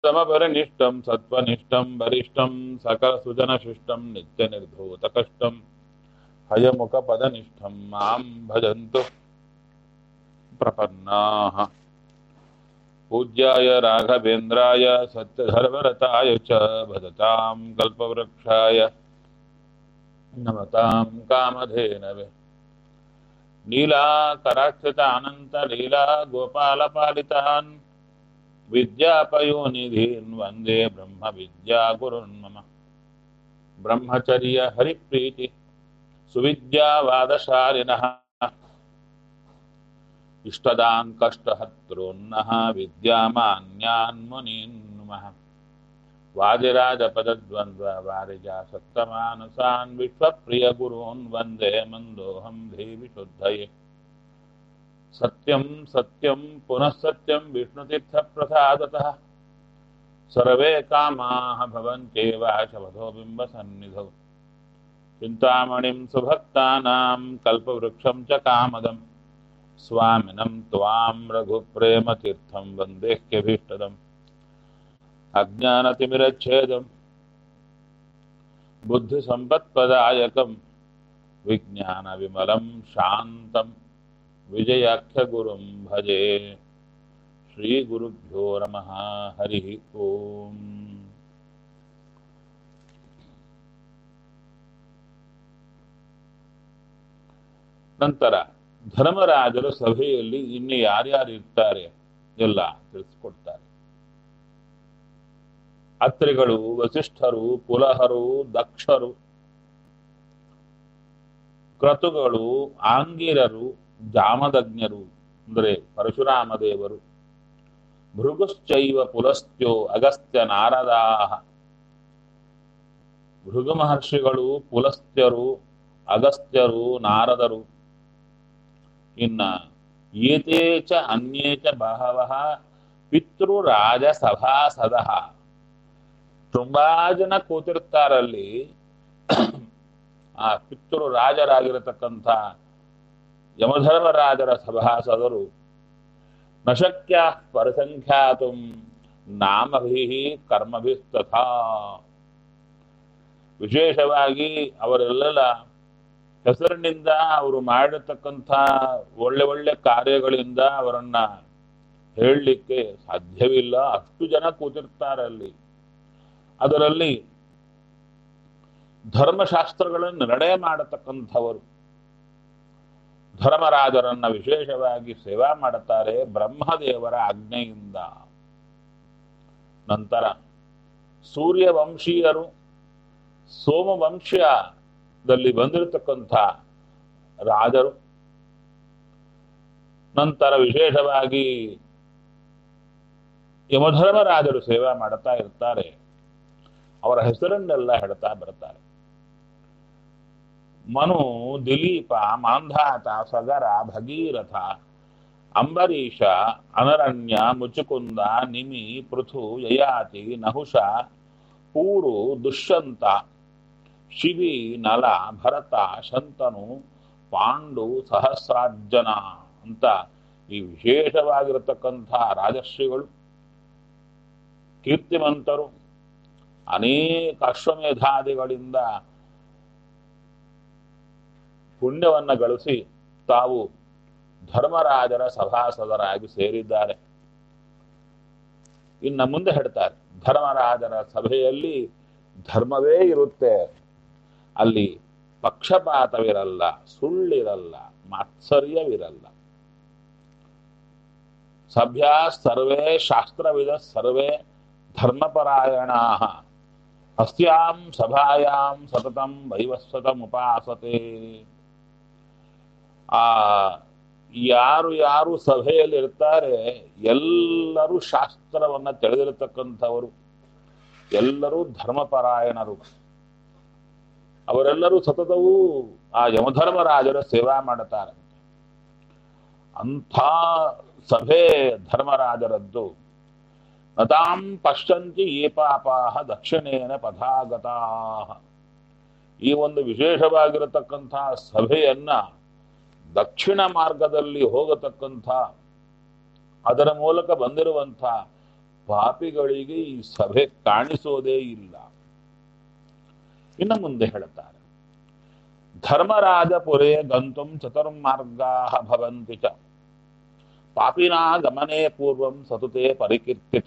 ಸಮಪರಿನಿಷ್ಠಂ ಸತ್ವನಿಷ್ಠಂ ವರಿಷ್ಠಂ ಸಕಲ ಸುಜನಶಿಷ್ಟಂ ನಿತ್ಯ ನಿರ್ಧೂತ ಕಷ್ಟಂ ಹಯಮುಖ ಪದನಿಷ್ಠಂ ಮಾಂ ಭಜಂತು ಪ್ರಪನ್ನಾಃ पूज्याय राघवेन्द्राय सत्यधर्मरताय च भजतां कल्पवृक्षाय नमतां कामधेनवे नीलाकराक्षितानन्तलीला गोपालपालितान् विद्यापयोनिधीन् वन्दे ब्रह्मविद्यागुरुन् मम ब्रह्मचर्य हरिप्रीति सुविद्यावादशालिनः इष्टदान् कष्टहत्रोन्नः विद्यामान्यान् मुनीन् नुमः वादिराजपदद्वन्द्ववारिजासक्तमानसान् विश्वप्रियगुरून् वन्दे मन्दोऽहं धीविशुद्धये सत्यं सत्यं पुनः सत्यं विष्णुतीर्थप्रसादतः सर्वे कामाः भवन्त्येव शपथो बिम्बसन्निधौ चिन्तामणिं सुभक्तानां कल्पवृक्षं च कामदम् स्वामिनं त्वां रघुप्रेमतीर्थं वन्देह्यभीष्टदम् अज्ञानतिमिरच्छेदं बुद्धिसम्पत्पदायकं विज्ञानविमलं शान्तं विजयाख्यगुरुं भजे श्रीगुरुभ्यो नमः हरिः ओम् ನಂತರ ಧರ್ಮರಾಜರ ಸಭೆಯಲ್ಲಿ ಇನ್ನು ಯಾರ್ಯಾರು ಇರ್ತಾರೆ ಎಲ್ಲ ತಿಳಿಸ್ಕೊಡ್ತಾರೆ ಅತ್ರಿಗಳು ವಸಿಷ್ಠರು ಪುಲಹರು ದಕ್ಷರು ಕ್ರತುಗಳು ಆಂಗಿರರು ಜಾಮದಜ್ಞರು ಅಂದರೆ ಪರಶುರಾಮ ದೇವರು ಭೃಗುಶ್ಚೈವ ಪುಲಸ್ತ್ಯೋ ಅಗಸ್ತ್ಯ ನಾರದಾಹ ಭೃಗು ಮಹರ್ಷಿಗಳು ಪುಲಸ್ತ್ಯರು ಅಗಸ್ತ್ಯರು ನಾರದರು ಇನ್ನ ಏತೇ ಚ ಅನ್ಯೇ ಚ ಬಹವಃ ಪಿತೃರಾಜ ಸಭಾಸದ ತುಂಬಾ ಜನ ಕೂತಿರ್ತಾರಲ್ಲಿ ಆ ಪಿತೃ ರಾಜರಾಗಿರತಕ್ಕಂಥ ಯಮಧರ್ಮರಾಜರ ಸಭಾಸದರು ನಶಕ್ಯ ಪರಸಂಖ್ಯಾತು ನಾಮಭಿ ಕರ್ಮಭಿಸ್ತಥಾ ವಿಶೇಷವಾಗಿ ಅವರೆಲ್ಲ ಹೆಸರಿನಿಂದ ಅವರು ಮಾಡಿರ್ತಕ್ಕಂಥ ಒಳ್ಳೆ ಒಳ್ಳೆ ಕಾರ್ಯಗಳಿಂದ ಅವರನ್ನ ಹೇಳಲಿಕ್ಕೆ ಸಾಧ್ಯವಿಲ್ಲ ಅಷ್ಟು ಜನ ಕೂತಿರ್ತಾರೆ ಅಲ್ಲಿ ಅದರಲ್ಲಿ ಧರ್ಮಶಾಸ್ತ್ರಗಳನ್ನು ನಿರ್ಣಯ ಮಾಡತಕ್ಕಂಥವರು ಧರ್ಮರಾಜರನ್ನ ವಿಶೇಷವಾಗಿ ಸೇವಾ ಮಾಡುತ್ತಾರೆ ಬ್ರಹ್ಮದೇವರ ಆಜ್ಞೆಯಿಂದ ನಂತರ ಸೂರ್ಯವಂಶೀಯರು ಸೋಮವಂಶೀಯದಲ್ಲಿ ಬಂದಿರತಕ್ಕಂಥ ರಾಜರು ನಂತರ ವಿಶೇಷವಾಗಿ ಯಮಧರ್ಮರಾಜರು ಸೇವಾ ಮಾಡುತ್ತಾ ಇರ್ತಾರೆ ಅವರ ಹೆಸರನ್ನೆಲ್ಲ ಹೇಳ್ತಾ ಬರ್ತಾರೆ ಮನು ದಿಲೀಪ ಮಾಂಧಾತ ಸಗರ ಭಗೀರಥ ಅಂಬರೀಷ ಅನರಣ್ಯ ಮುಚುಕುಂದ ನಿಮಿ ಪೃಥು ಯಯಾತಿ ನಹುಷ ಪೂರು ದುಷ್ಯಂತ ಶಿವಿ ನಲ ಭರತ ಶಂತನು ಪಾಂಡು ಸಹಸ್ರಾಜ್ಜನ ಅಂತ ಈ ವಿಶೇಷವಾಗಿರತಕ್ಕಂಥ ರಾಜಶ್ರೀಗಳು ಕೀರ್ತಿಮಂತರು ಅನೇಕ ಅಶ್ವಮೇಧಾದಿಗಳಿಂದ ಪುಣ್ಯವನ್ನ ಗಳಿಸಿ ತಾವು ಧರ್ಮರಾಜರ ಸಭಾಸದರಾಗಿ ಸೇರಿದ್ದಾರೆ ಇನ್ನು ಮುಂದೆ ಹೇಳ್ತಾರೆ ಧರ್ಮರಾಜರ ಸಭೆಯಲ್ಲಿ ಧರ್ಮವೇ ಇರುತ್ತೆ ಅಲ್ಲಿ ಪಕ್ಷಪಾತವಿರಲ್ಲ ಸುಳ್ಳಿರಲ್ಲ ಮಾತ್ಸರ್ಯವಿರಲ್ಲ ಸಭ್ಯ ಸರ್ವೇ ಶಾಸ್ತ್ರವಿದ ಸರ್ವೇ ಧರ್ಮಪರಾಯಣಾ ಅಸ್ಯಾಂ ಸಭಾಯಾಂ ಸತತಂ ವೈವಸ್ವತಮುಪಾಸತೆ ಆ ಯಾರು ಯಾರು ಸಭೆಯಲ್ಲಿ ಇರ್ತಾರೆ ಎಲ್ಲರೂ ಶಾಸ್ತ್ರವನ್ನ ತಿಳಿದಿರತಕ್ಕಂಥವರು ಎಲ್ಲರೂ ಧರ್ಮಪರಾಯಣರು ಅವರೆಲ್ಲರೂ ಸತತವೂ ಆ ಯಮಧರ್ಮರಾಜರ ಸೇವಾ ಮಾಡುತ್ತಾರೆ ಅಂಥ ಸಭೆ ಧರ್ಮರಾಜರದ್ದು ನತಾಂ ಪಶ್ಯಂತಿ ಯೇ ಪಾಪಾಹ ದಕ್ಷಿಣೇನ ಪಥಾಗತಾ ಈ ಒಂದು ವಿಶೇಷವಾಗಿರತಕ್ಕಂಥ ಸಭೆಯನ್ನ ದಕ್ಷಿಣ ಮಾರ್ಗದಲ್ಲಿ ಹೋಗತಕ್ಕಂಥ ಅದರ ಮೂಲಕ ಬಂದಿರುವಂಥ ಪಾಪಿಗಳಿಗೆ ಈ ಸಭೆ ಕಾಣಿಸೋದೇ ಇಲ್ಲ ಇನ್ನು ಮುಂದೆ ಹೇಳುತ್ತಾರೆ ಧರ್ಮರಾಜಪುರೇ ಗಂತುಂ ಚತುರ್ಮಾರ್ಗಾ ಭವಂತಿ ಚ ಪಾಪಿನಾ ಗಮನೆ ಪೂರ್ವಂ ಸತುತೆ ಪರಿಕೀರ್ತಿತ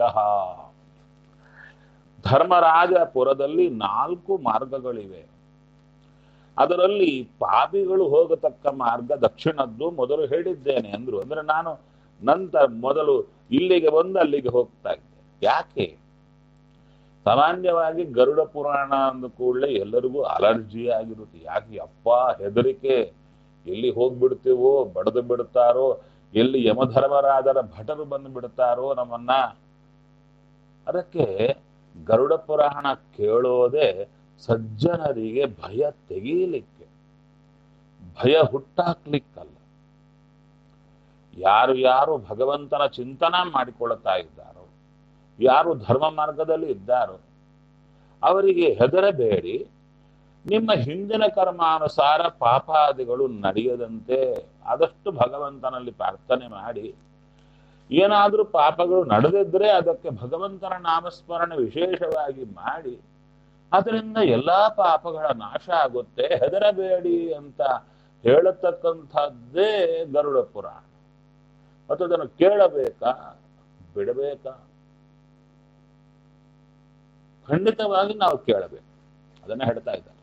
ಧರ್ಮರಾಜಪುರದಲ್ಲಿ ನಾಲ್ಕು ಮಾರ್ಗಗಳಿವೆ ಅದರಲ್ಲಿ ಪಾಪಿಗಳು ಹೋಗತಕ್ಕ ಮಾರ್ಗ ದಕ್ಷಿಣದ್ದು ಮೊದಲು ಹೇಳಿದ್ದೇನೆ ಅಂದ್ರು ಅಂದ್ರೆ ನಾನು ನಂತರ ಮೊದಲು ಇಲ್ಲಿಗೆ ಬಂದು ಅಲ್ಲಿಗೆ ಹೋಗ್ತಾ ಇದ್ದೆ ಯಾಕೆ ಸಾಮಾನ್ಯವಾಗಿ ಗರುಡ ಪುರಾಣ ಅಂದ ಕೂಡಲೇ ಎಲ್ಲರಿಗೂ ಅಲರ್ಜಿ ಆಗಿರುತ್ತೆ ಯಾಕೆ ಅಪ್ಪ ಹೆದರಿಕೆ ಎಲ್ಲಿ ಹೋಗ್ಬಿಡ್ತೀವೋ ಬಡದು ಬಿಡ್ತಾರೋ ಎಲ್ಲಿ ಯಮಧರ್ಮರಾಜರ ಭಟರು ಬಂದು ಬಿಡ್ತಾರೋ ನಮ್ಮನ್ನ ಅದಕ್ಕೆ ಗರುಡ ಪುರಾಣ ಕೇಳೋದೇ ಸಜ್ಜನರಿಗೆ ಭಯ ತೆಗೀಲಿಕ್ಕೆ ಭಯ ಹುಟ್ಟಾಕ್ಲಿಕ್ಕಲ್ಲ ಯಾರು ಯಾರು ಭಗವಂತನ ಚಿಂತನ ಮಾಡಿಕೊಳ್ತಾ ಇದ್ದಾರೋ ಯಾರು ಧರ್ಮ ಮಾರ್ಗದಲ್ಲಿ ಇದ್ದಾರೋ ಅವರಿಗೆ ಹೆದರಬೇಡಿ ನಿಮ್ಮ ಹಿಂದಿನ ಕರ್ಮಾನುಸಾರ ಪಾಪಾದಿಗಳು ನಡೆಯದಂತೆ ಆದಷ್ಟು ಭಗವಂತನಲ್ಲಿ ಪ್ರಾರ್ಥನೆ ಮಾಡಿ ಏನಾದರೂ ಪಾಪಗಳು ನಡೆದಿದ್ರೆ ಅದಕ್ಕೆ ಭಗವಂತನ ನಾಮಸ್ಮರಣೆ ವಿಶೇಷವಾಗಿ ಮಾಡಿ ಅದರಿಂದ ಎಲ್ಲಾ ಪಾಪಗಳ ನಾಶ ಆಗುತ್ತೆ ಹೆದರಬೇಡಿ ಅಂತ ಹೇಳತಕ್ಕಂಥದ್ದೇ ಗರುಡ ಪುರಾಣ ಮತ್ತು ಅದನ್ನು ಕೇಳಬೇಕಾ ಬಿಡಬೇಕಾ ಖಂಡಿತವಾಗಿ ನಾವು ಕೇಳಬೇಕು ಅದನ್ನ ಹೇಳ್ತಾ ಇದ್ದಾರೆ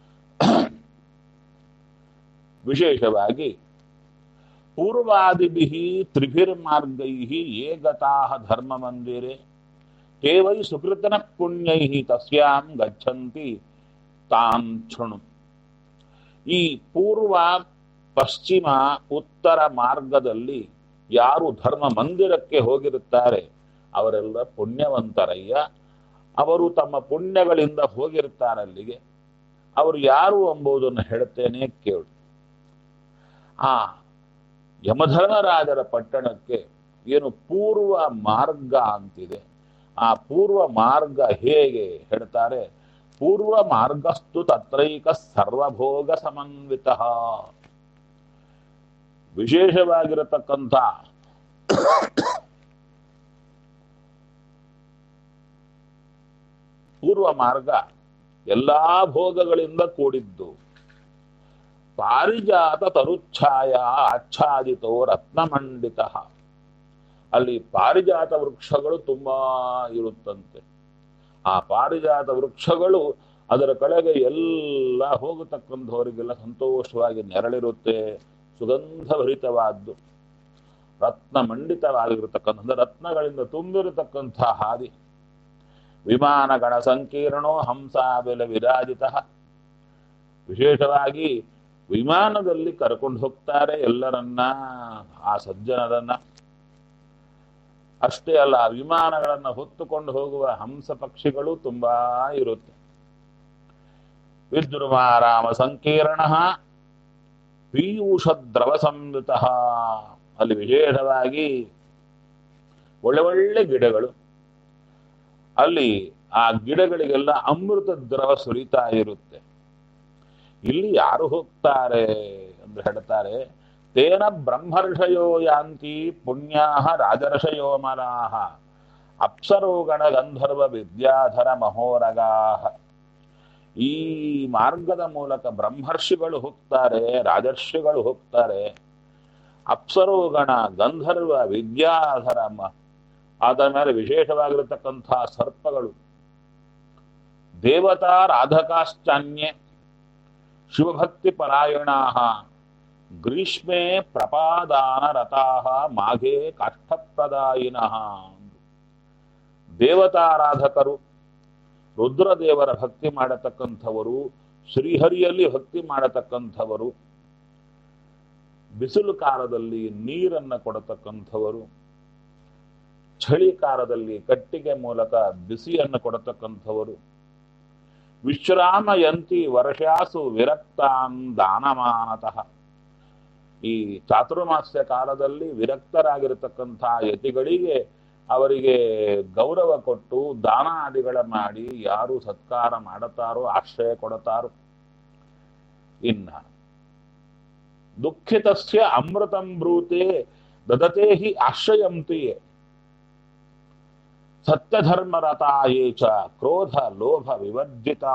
ವಿಶೇಷವಾಗಿ ಪೂರ್ವಾದಿಭಿ ತ್ರಿಭಿರ್ಮಾರ್ಗೈ ಯೇ ಗತಾ ಧರ್ಮ ಮಂದಿರೆ ತೇ ವೈ ಸುಕೃತನ ಪುಣ್ಯೈ ತಸ್ಯಾಂ ಗಚ್ಚಂತಿ ತಾನ್ ಶೃಣು ಈ ಪೂರ್ವ ಪಶ್ಚಿಮ ಉತ್ತರ ಮಾರ್ಗದಲ್ಲಿ ಯಾರು ಧರ್ಮ ಮಂದಿರಕ್ಕೆ ಹೋಗಿರುತ್ತಾರೆ ಅವರೆಲ್ಲ ಪುಣ್ಯವಂತರಯ್ಯ ಅವರು ತಮ್ಮ ಪುಣ್ಯಗಳಿಂದ ಹೋಗಿರ್ತಾರೆ ಅಲ್ಲಿಗೆ ಅವರು ಯಾರು ಎಂಬುದನ್ನು ಹೇಳ್ತೇನೆ ಕೇಳು ಆ ಯಮಧರ್ಮರಾಜರ ಪಟ್ಟಣಕ್ಕೆ ಏನು ಪೂರ್ವ ಮಾರ್ಗ ಅಂತಿದೆ ಆ ಪೂರ್ವ ಮಾರ್ಗ ಹೇಗೆ ಹೇಳ್ತಾರೆ ಪೂರ್ವ ಮಾರ್ಗಸ್ತು ತತ್ರೈಕ ಸರ್ವಭೋಗ ಸಮನ್ವಿತ ವಿಶೇಷವಾಗಿರತಕ್ಕಂಥ ಪೂರ್ವ ಮಾರ್ಗ ಎಲ್ಲಾ ಭೋಗಗಳಿಂದ ಕೂಡಿದ್ದು ಪಾರಿಜಾತ ತರುಚ್ಛಾಯ ಆಚ್ಛಾದಿತೋ ರತ್ನಮಂಡಿತ ಅಲ್ಲಿ ಪಾರಿಜಾತ ವೃಕ್ಷಗಳು ತುಂಬಾ ಇರುತ್ತಂತೆ ಆ ಪಾರಿಜಾತ ವೃಕ್ಷಗಳು ಅದರ ಕಡೆಗೆ ಎಲ್ಲ ಹೋಗತಕ್ಕಂಥವರಿಗೆಲ್ಲ ಸಂತೋಷವಾಗಿ ನೆರಳಿರುತ್ತೆ ಸುಗಂಧಭರಿತವಾದ್ದು ರತ್ನ ಮಂಡಿತವಾಗಿರತಕ್ಕಂಥ ರತ್ನಗಳಿಂದ ತುಂಬಿರತಕ್ಕಂಥ ಹಾದಿ ವಿಮಾನಗಣ ಸಂಕೀರ್ಣೋ ಹಂಸಾಬೆಲೆ ವಿರಾಜಿತ ವಿಶೇಷವಾಗಿ ವಿಮಾನದಲ್ಲಿ ಕರ್ಕೊಂಡು ಹೋಗ್ತಾರೆ ಎಲ್ಲರನ್ನ ಆ ಸಜ್ಜನರನ್ನ ಅಷ್ಟೇ ಅಲ್ಲ ಆ ವಿಮಾನಗಳನ್ನ ಹೊತ್ತುಕೊಂಡು ಹೋಗುವ ಹಂಸ ಪಕ್ಷಿಗಳು ತುಂಬಾ ಇರುತ್ತೆ ವಿದ್ರುಮಾರಾಮ ಸಂಕೀರ್ಣ ಪೀಯೂಷ ದ್ರವ ಸಂಯುತ ಅಲ್ಲಿ ವಿಶೇಷವಾಗಿ ಒಳ್ಳೆ ಒಳ್ಳೆ ಗಿಡಗಳು ಅಲ್ಲಿ ಆ ಗಿಡಗಳಿಗೆಲ್ಲ ಅಮೃತ ದ್ರವ ಸುರಿತಾ ಇರುತ್ತೆ ಇಲ್ಲಿ ಯಾರು ಹೋಗ್ತಾರೆ ಎಂದು ಹೇಳ್ತಾರೆ ತೇನ ಬ್ರಹ್ಮರ್ಷಯೋ ಯಾಂತಿ ಪುಣ್ಯಾ ರಾಜರ್ಷಯೋ ಮಲಾಹ ಅಪ್ಸರೋಗಣ ಗಂಧರ್ವ ವಿದ್ಯಾಧರ ಮಹೋರಗಾಹ ಈ ಮಾರ್ಗದ ಮೂಲಕ ಬ್ರಹ್ಮರ್ಷಿಗಳು ಹೋಗ್ತಾರೆ ರಾಜರ್ಷಿಗಳು ಹೋಗ್ತಾರೆ ಅಪ್ಸರೋಗಣ ಗಂಧರ್ವ ವಿದ್ಯಾಧರ ಮ ಅದರ ಮೇಲೆ ವಿಶೇಷವಾಗಿರತಕ್ಕಂಥ ಸರ್ಪಗಳು ದೇವತಾ ರಾಧಕಾಶ್ಚಾನ್ಯೆ ಶಿವಭಕ್ತಿ ಪರಾಯಣಾ ಗ್ರೀಷ್ಮೆ ಪ್ರಪಾದಾನ ರಥಾಹ ಮಾಘೆ ಕಾಷ್ಠಪ್ರದಾಯಿನಃ ದೇವತಾರಾಧಕರು ರುದ್ರದೇವರ ಭಕ್ತಿ ಮಾಡತಕ್ಕಂಥವರು ಶ್ರೀಹರಿಯಲ್ಲಿ ಭಕ್ತಿ ಮಾಡತಕ್ಕಂಥವರು ಬಿಸಿಲು ಕಾಲದಲ್ಲಿ ನೀರನ್ನ ಕೊಡತಕ್ಕಂಥವರು ಚಳಿಕಾಲದಲ್ಲಿ ಕಟ್ಟಿಗೆ ಮೂಲಕ ಬಿಸಿಯನ್ನು ಕೊಡತಕ್ಕಂಥವರು ವಿಶ್ರಾಮಯಂತಿ ವರ್ಷಾಸು ವಿರಕ್ತಾನ್ ದಾನಮಾನತಃ ಈ ಚಾತುರ್ಮಾಸ್ಯ ಕಾಲದಲ್ಲಿ ವಿರಕ್ತರಾಗಿರತಕ್ಕಂಥ ಯತಿಗಳಿಗೆ ಅವರಿಗೆ ಗೌರವ ಕೊಟ್ಟು ದಾನ ಆದಿಗಳ ಮಾಡಿ ಯಾರು ಸತ್ಕಾರ ಮಾಡುತ್ತಾರೋ ಆಶ್ರಯ ಕೊಡುತ್ತಾರೋ ಇನ್ನ ದುಃಖಿತಸ್ಯ ಅಮೃತಂ ಬ್ರೂತೆ ದದತೆ ಹಿ ಆಶ್ರಯಂತಿ ಸತ್ಯಧರ್ಮರತಾಯೇ ಚ ಕ್ರೋಧ ಲೋಭ ವಿವರ್ಜಿತಾ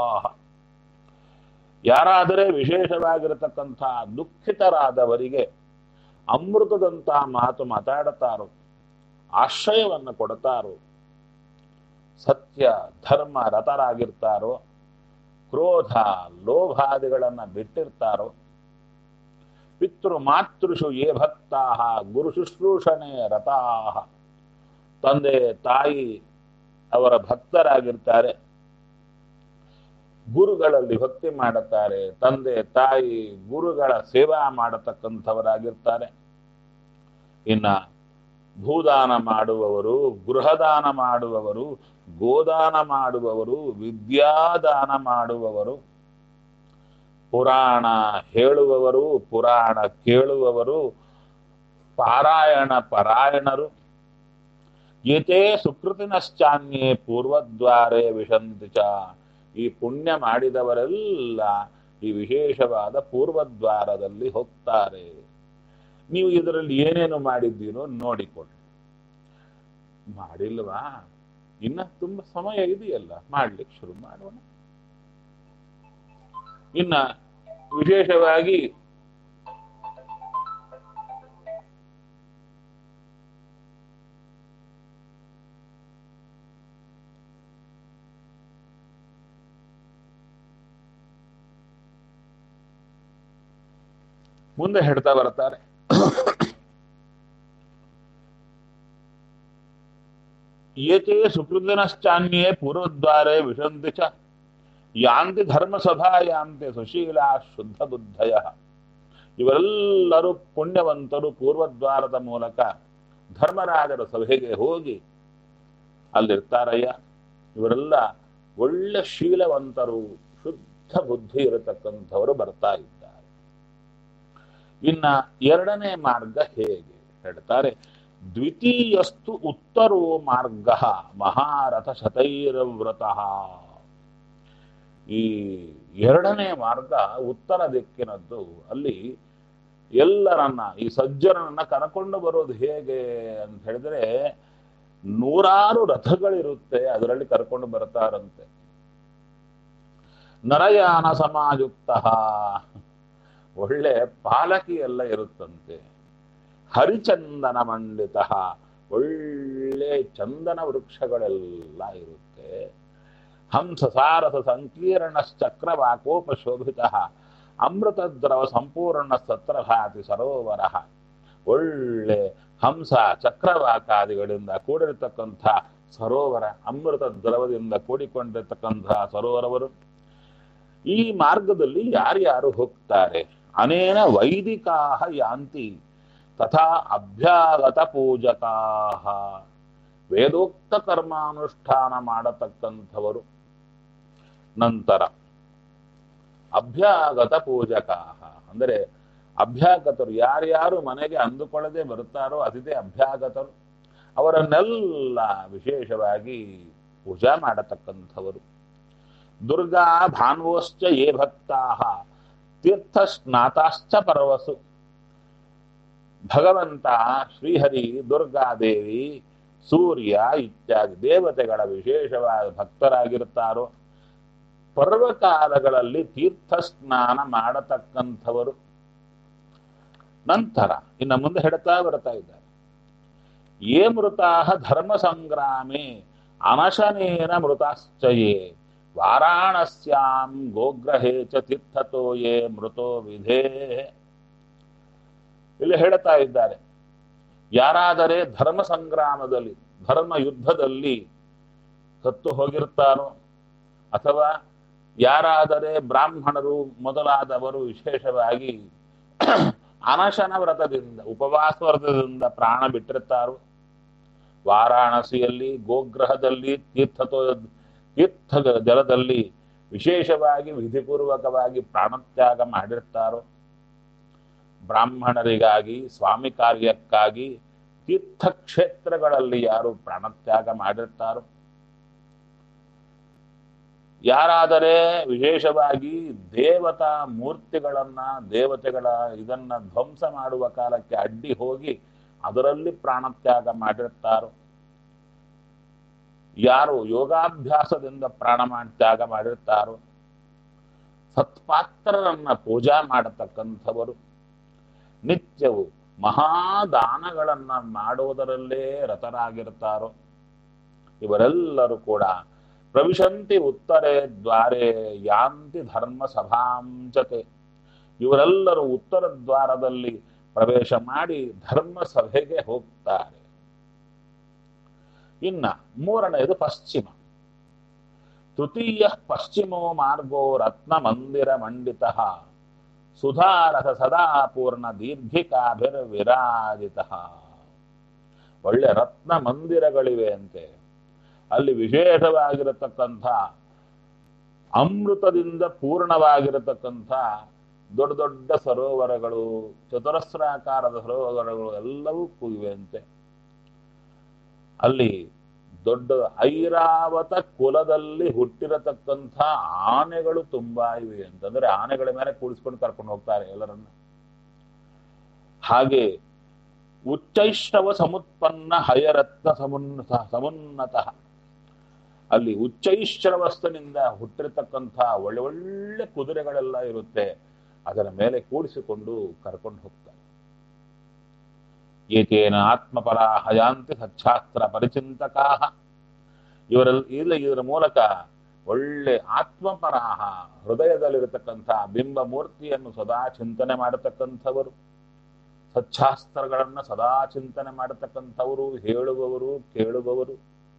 ಯಾರಾದರೆ ವಿಶೇಷವಾಗಿರತಕ್ಕಂಥ ದುಃಖಿತರಾದವರಿಗೆ ಅಮೃತದಂತ ಮಾತು ಮಾತಾಡುತ್ತಾರೋ ಆಶ್ರಯವನ್ನು ಕೊಡ್ತಾರೋ ಸತ್ಯ ಧರ್ಮ ರತರಾಗಿರ್ತಾರೋ ಕ್ರೋಧ ಲೋಭಾದಿಗಳನ್ನ ಬಿಟ್ಟಿರ್ತಾರೋ ಪಿತೃ ಮಾತೃಷು ಯೇ ಭಕ್ತಾ ಗುರು ಶುಶ್ರೂಷಣೆ ರತಾಹ ತಂದೆ ತಾಯಿ ಅವರ ಭಕ್ತರಾಗಿರ್ತಾರೆ ಗುರುಗಳಲ್ಲಿ ಭಕ್ತಿ ಮಾಡುತ್ತಾರೆ ತಂದೆ ತಾಯಿ ಗುರುಗಳ ಸೇವಾ ಮಾಡತಕ್ಕಂಥವರಾಗಿರ್ತಾರೆ ಇನ್ನ ಭೂದಾನ ಮಾಡುವವರು ಗೃಹದಾನ ಮಾಡುವವರು ಗೋದಾನ ಮಾಡುವವರು ವಿದ್ಯಾದಾನ ಮಾಡುವವರು ಪುರಾಣ ಹೇಳುವವರು ಪುರಾಣ ಕೇಳುವವರು ಪಾರಾಯಣ ಪರಾಯಣರು ಏತೇ ಸುಕೃತಿನಶ್ಚಾನ್ಯೇ ಪೂರ್ವದ್ವಾರೇ ವಿಶಂತಿ ಚ ಈ ಪುಣ್ಯ ಮಾಡಿದವರೆಲ್ಲ ಈ ವಿಶೇಷವಾದ ಪೂರ್ವದ್ವಾರದಲ್ಲಿ ಹೋಗ್ತಾರೆ ನೀವು ಇದರಲ್ಲಿ ಏನೇನು ಮಾಡಿದ್ದೀರೋ ನೋಡಿಕೊಳ್ಳಿ ಮಾಡಿಲ್ವಾ ಇನ್ನ ತುಂಬಾ ಸಮಯ ಇದೆಯಲ್ಲ ಮಾಡ್ಲಿಕ್ಕೆ ಶುರು ಮಾಡೋಣ ಇನ್ನ ವಿಶೇಷವಾಗಿ ಮುಂದೆ ಹೇಳ್ತಾ ಬರ್ತಾರೆ ಏತೇ ಸುಕೃತಿನಶ್ಚಾನ್ಯೇ ಪೂರ್ವದ್ವಾರೇ ವಿಶಂತಿ ಚ ಯಾಂತಿ ಧರ್ಮಸಭಾ ಯಾಂತಿ ಸುಶೀಲಾ ಶುದ್ಧ ಬುದ್ಧಯ ಇವರೆಲ್ಲರೂ ಪುಣ್ಯವಂತರು ಪೂರ್ವದ್ವಾರದ ಮೂಲಕ ಧರ್ಮರಾಜರ ಸಭೆಗೆ ಹೋಗಿ ಅಲ್ಲಿರ್ತಾರಯ್ಯ ಇವರೆಲ್ಲ ಒಳ್ಳೆ ಶೀಲವಂತರು ಶುದ್ಧ ಬುದ್ಧಿ ಇರತಕ್ಕಂಥವರು ಬರ್ತಾ ಇದ್ದಾರೆ ಇನ್ನ ಎರಡನೇ ಮಾರ್ಗ ಹೇಗೆ ಹೇಳ್ತಾರೆ ದ್ವಿತೀಯಸ್ತು ಉತ್ತರೋ ಮಾರ್ಗ ಮಹಾರಥ ಶತೈರವ್ರತಃ ಈ ಎರಡನೇ ಮಾರ್ಗ ಉತ್ತರ ದಿಕ್ಕಿನದ್ದು ಅಲ್ಲಿ ಎಲ್ಲರನ್ನ ಈ ಸಜ್ಜನರನ್ನ ಕರ್ಕೊಂಡು ಬರೋದು ಹೇಗೆ ಅಂತ ಹೇಳಿದ್ರೆ ನೂರಾರು ರಥಗಳಿರುತ್ತೆ ಅದರಲ್ಲಿ ಕರ್ಕೊಂಡು ಬರ್ತಾರಂತೆ ನರಯಾನ ಸಮಾಯುಕ್ತ ಒಳ್ಳೆ ಪಾಲಕಿ ಎಲ್ಲ ಇರುತ್ತಂತೆ ಹರಿಚಂದನ ಮಂಡಿತ ಒಳ್ಳೆ ಚಂದನ ವೃಕ್ಷಗಳೆಲ್ಲ ಇರುತ್ತೆ ಹಂಸ ಸಾರಸ ಸಂಕೀರ್ಣಶ್ಚಕ್ರವಾಕೋಪ ಶೋಭಿತ ಅಮೃತದ್ರವ ಸಂಪೂರ್ಣ ಸತ್ರಭಾತಿ ಸರೋವರ ಒಳ್ಳೆ ಹಂಸ ಚಕ್ರವಾಕಾದಿಗಳಿಂದ ಕೂಡಿರತಕ್ಕಂಥ ಸರೋವರ ಅಮೃತ ದ್ರವದಿಂದ ಕೂಡಿಕೊಂಡಿರ್ತಕ್ಕಂಥ ಸರೋವರವರು ಈ ಮಾರ್ಗದಲ್ಲಿ ಯಾರ್ಯಾರು ಹೋಗ್ತಾರೆ ಅನೇನ ವೈದಿಕಾ ಯಾಂತಿ ತಥಾ ಅಭ್ಯಾಗತ ಪೂಜಕಾ ವೇದೋಕ್ತ ಕರ್ಮಾನುಷ್ಠಾನ ಮಾಡತಕ್ಕಂಥವರು ನಂತರ ಅಭ್ಯಾಗತ ಪೂಜಕಾ ಅಂದರೆ ಅಭ್ಯಾಗತರು ಯಾರ್ಯಾರು ಮನೆಗೆ ಅಂದುಕೊಳ್ಳದೆ ಬರುತ್ತಾರೋ ಅತಿಥಿ ಅಭ್ಯಾಗತರು ಅವರನ್ನೆಲ್ಲ ವಿಶೇಷವಾಗಿ ಪೂಜಾ ಮಾಡತಕ್ಕಂಥವರು ದುರ್ಗಾ ಭಾನ್ವೋಶ್ಚ ಯೇ ಭಕ್ತಾ ತೀರ್ಥ ಸ್ನಾತಾಶ್ಚ ಪರ್ವಸು ಭಗವಂತ ಶ್ರೀಹರಿ ದುರ್ಗಾದೇವಿ ಸೂರ್ಯ ಇತ್ಯಾದಿ ದೇವತೆಗಳ ವಿಶೇಷವಾದ ಭಕ್ತರಾಗಿರ್ತಾರೋ ಪರ್ವಕಾಲಗಳಲ್ಲಿ ತೀರ್ಥ ಸ್ನಾನ ಮಾಡತಕ್ಕಂಥವರು ನಂತರ ಇನ್ನು ಮುಂದೆ ಹೇಳ್ತಾ ಬರ್ತಾ ಇದ್ದಾರೆ ಯೇ ಮೃತಾ ಧರ್ಮ ಸಂಗ್ರಾಮೇ ಅನಶನೇನ ಮೃತಾಶ್ಚಯೇ ವಾರಾಣಸ್ಯಾಂ ಗೋಗ್ರಹೇ ಚ ತೀರ್ಥತೋ ಯೇ ಮೃತೋ ವಿಧೇ ಇಲ್ಲಿ ಹೇಳ್ತಾ ಇದ್ದಾರೆ ಯಾರಾದರೆ ಧರ್ಮ ಸಂಗ್ರಾಮದಲ್ಲಿ ಧರ್ಮ ಯುದ್ಧದಲ್ಲಿ ಸತ್ತು ಹೋಗಿರ್ತಾರೋ ಅಥವಾ ಯಾರಾದರೆ ಬ್ರಾಹ್ಮಣರು ಮೊದಲಾದವರು ವಿಶೇಷವಾಗಿ ಅನಶನ ವ್ರತದಿಂದ ಉಪವಾಸ ವ್ರತದಿಂದ ಪ್ರಾಣ ಬಿಟ್ಟಿರ್ತಾರೋ ವಾರಾಣಸಿಯಲ್ಲಿ ಗೋಗ್ರಹದಲ್ಲಿ ತೀರ್ಥತೋ ತೀರ್ಥ ಜಲದಲ್ಲಿ ವಿಶೇಷವಾಗಿ ವಿಧಿಪೂರ್ವಕವಾಗಿ ಪ್ರಾಣತ್ಯಾಗ ಮಾಡಿರ್ತಾರೋ ಬ್ರಾಹ್ಮಣರಿಗಾಗಿ ಸ್ವಾಮಿ ಕಾರ್ಯಕ್ಕಾಗಿ ತೀರ್ಥಕ್ಷೇತ್ರಗಳಲ್ಲಿ ಯಾರು ಪ್ರಾಣತ್ಯಾಗ ಮಾಡಿರ್ತಾರೋ ಯಾರಾದರೆ ವಿಶೇಷವಾಗಿ ದೇವತಾ ಮೂರ್ತಿಗಳನ್ನ ದೇವತೆಗಳ ಇದನ್ನ ಧ್ವಂಸ ಮಾಡುವ ಕಾಲಕ್ಕೆ ಅಡ್ಡಿ ಹೋಗಿ ಅದರಲ್ಲಿ ಪ್ರಾಣತ್ಯಾಗ ಮಾಡಿರ್ತಾರೋ ಯಾರು ಯೋಗಾಭ್ಯಾಸದಿಂದ ಪ್ರಾಣ ಮಾಡಿ ತ್ಯಾಗ ಮಾಡಿರ್ತಾರೋ ಸತ್ಪಾತ್ರರನ್ನ ಪೂಜಾ ಮಾಡತಕ್ಕಂಥವರು ನಿತ್ಯವು ಮಹಾದಾನಗಳನ್ನ ಮಾಡುವುದರಲ್ಲೇ ರತರಾಗಿರ್ತಾರೋ ಇವರೆಲ್ಲರೂ ಕೂಡ ಪ್ರವಿಶಂತಿ ಉತ್ತರೇ ದ್ವಾರೇ ಯಾಂತಿ ಧರ್ಮ ಸಭಾಂಚತೆ ಇವರೆಲ್ಲರೂ ಉತ್ತರ ದ್ವಾರದಲ್ಲಿ ಪ್ರವೇಶ ಮಾಡಿ ಧರ್ಮ ಸಭೆಗೆ ಹೋಗ್ತಾರೆ ಇನ್ನ ಮೂರನೆಯದು ಪಶ್ಚಿಮ ತೃತೀಯ ಪಶ್ಚಿಮೋ ಮಾರ್ಗೋ ರತ್ನ ಮಂದಿರ ಮಂಡಿತ ಸುಧಾರಸ ಸದಾ ಪೂರ್ಣ ದೀರ್ಘಿಕಾಭಿರ್ ವಿರಾಜಿತ ಒಳ್ಳೆ ರತ್ನ ಮಂದಿರಗಳಿವೆ ಅಂತೆ ಅಲ್ಲಿ ವಿಶೇಷವಾಗಿರತಕ್ಕಂಥ ಅಮೃತದಿಂದ ಪೂರ್ಣವಾಗಿರತಕ್ಕಂಥ ದೊಡ್ಡ ದೊಡ್ಡ ಸರೋವರಗಳು ಚತುರಸ್ರಾಕಾರದ ಸರೋವರಗಳು ಎಲ್ಲವೂ ಇವೆ ಅಂತೆ ಅಲ್ಲಿ ದೊಡ್ಡ ಐರಾವತ ಕುಲದಲ್ಲಿ ಹುಟ್ಟಿರತಕ್ಕಂಥ ಆನೆಗಳು ತುಂಬಾ ಇವೆ ಅಂತಂದ್ರೆ ಆನೆಗಳ ಮೇಲೆ ಕೂಡಿಸ್ಕೊಂಡು ಕರ್ಕೊಂಡು ಹೋಗ್ತಾರೆ ಎಲ್ಲರನ್ನ ಹಾಗೆ ಉಚ್ಚೈಷ್ಟವ ಸಮುತ್ಪನ್ನ ಹಯರತ್ನ ಸಮುನ್ನತ ಸಮುನ್ನತ ಅಲ್ಲಿ ಉಚ್ಚೈಶ್ರವಸ್ತನಿಂದ ಹುಟ್ಟಿರತಕ್ಕಂಥ ಒಳ್ಳೆ ಒಳ್ಳೆ ಕುದುರೆಗಳೆಲ್ಲ ಇರುತ್ತೆ ಅದರ ಮೇಲೆ ಕೂಡಿಸಿಕೊಂಡು ಕರ್ಕೊಂಡು ಹೋಗ್ತಾರೆ ಏಕೇನ ಆತ್ಮಪರ ಹಯಾಂತಿ ಸಚ್ಛಾಸ್ತ್ರ ಪರಿಚಿಂತಕಾ ಇವರಲ್ಲಿ ಇಲ್ಲ ಇದರ ಮೂಲಕ ಒಳ್ಳೆ ಆತ್ಮಪರಾಹ ಹೃದಯದಲ್ಲಿರತಕ್ಕಂಥ ಬಿಂಬ ಮೂರ್ತಿಯನ್ನು ಸದಾ ಚಿಂತನೆ ಮಾಡತಕ್ಕಂಥವರು ಸಚ್ಛಾಸ್ತ್ರಗಳನ್ನ ಸದಾ ಚಿಂತನೆ ಮಾಡತಕ್ಕಂಥವರು ಹೇಳುವವರು ಕೇಳುವವರು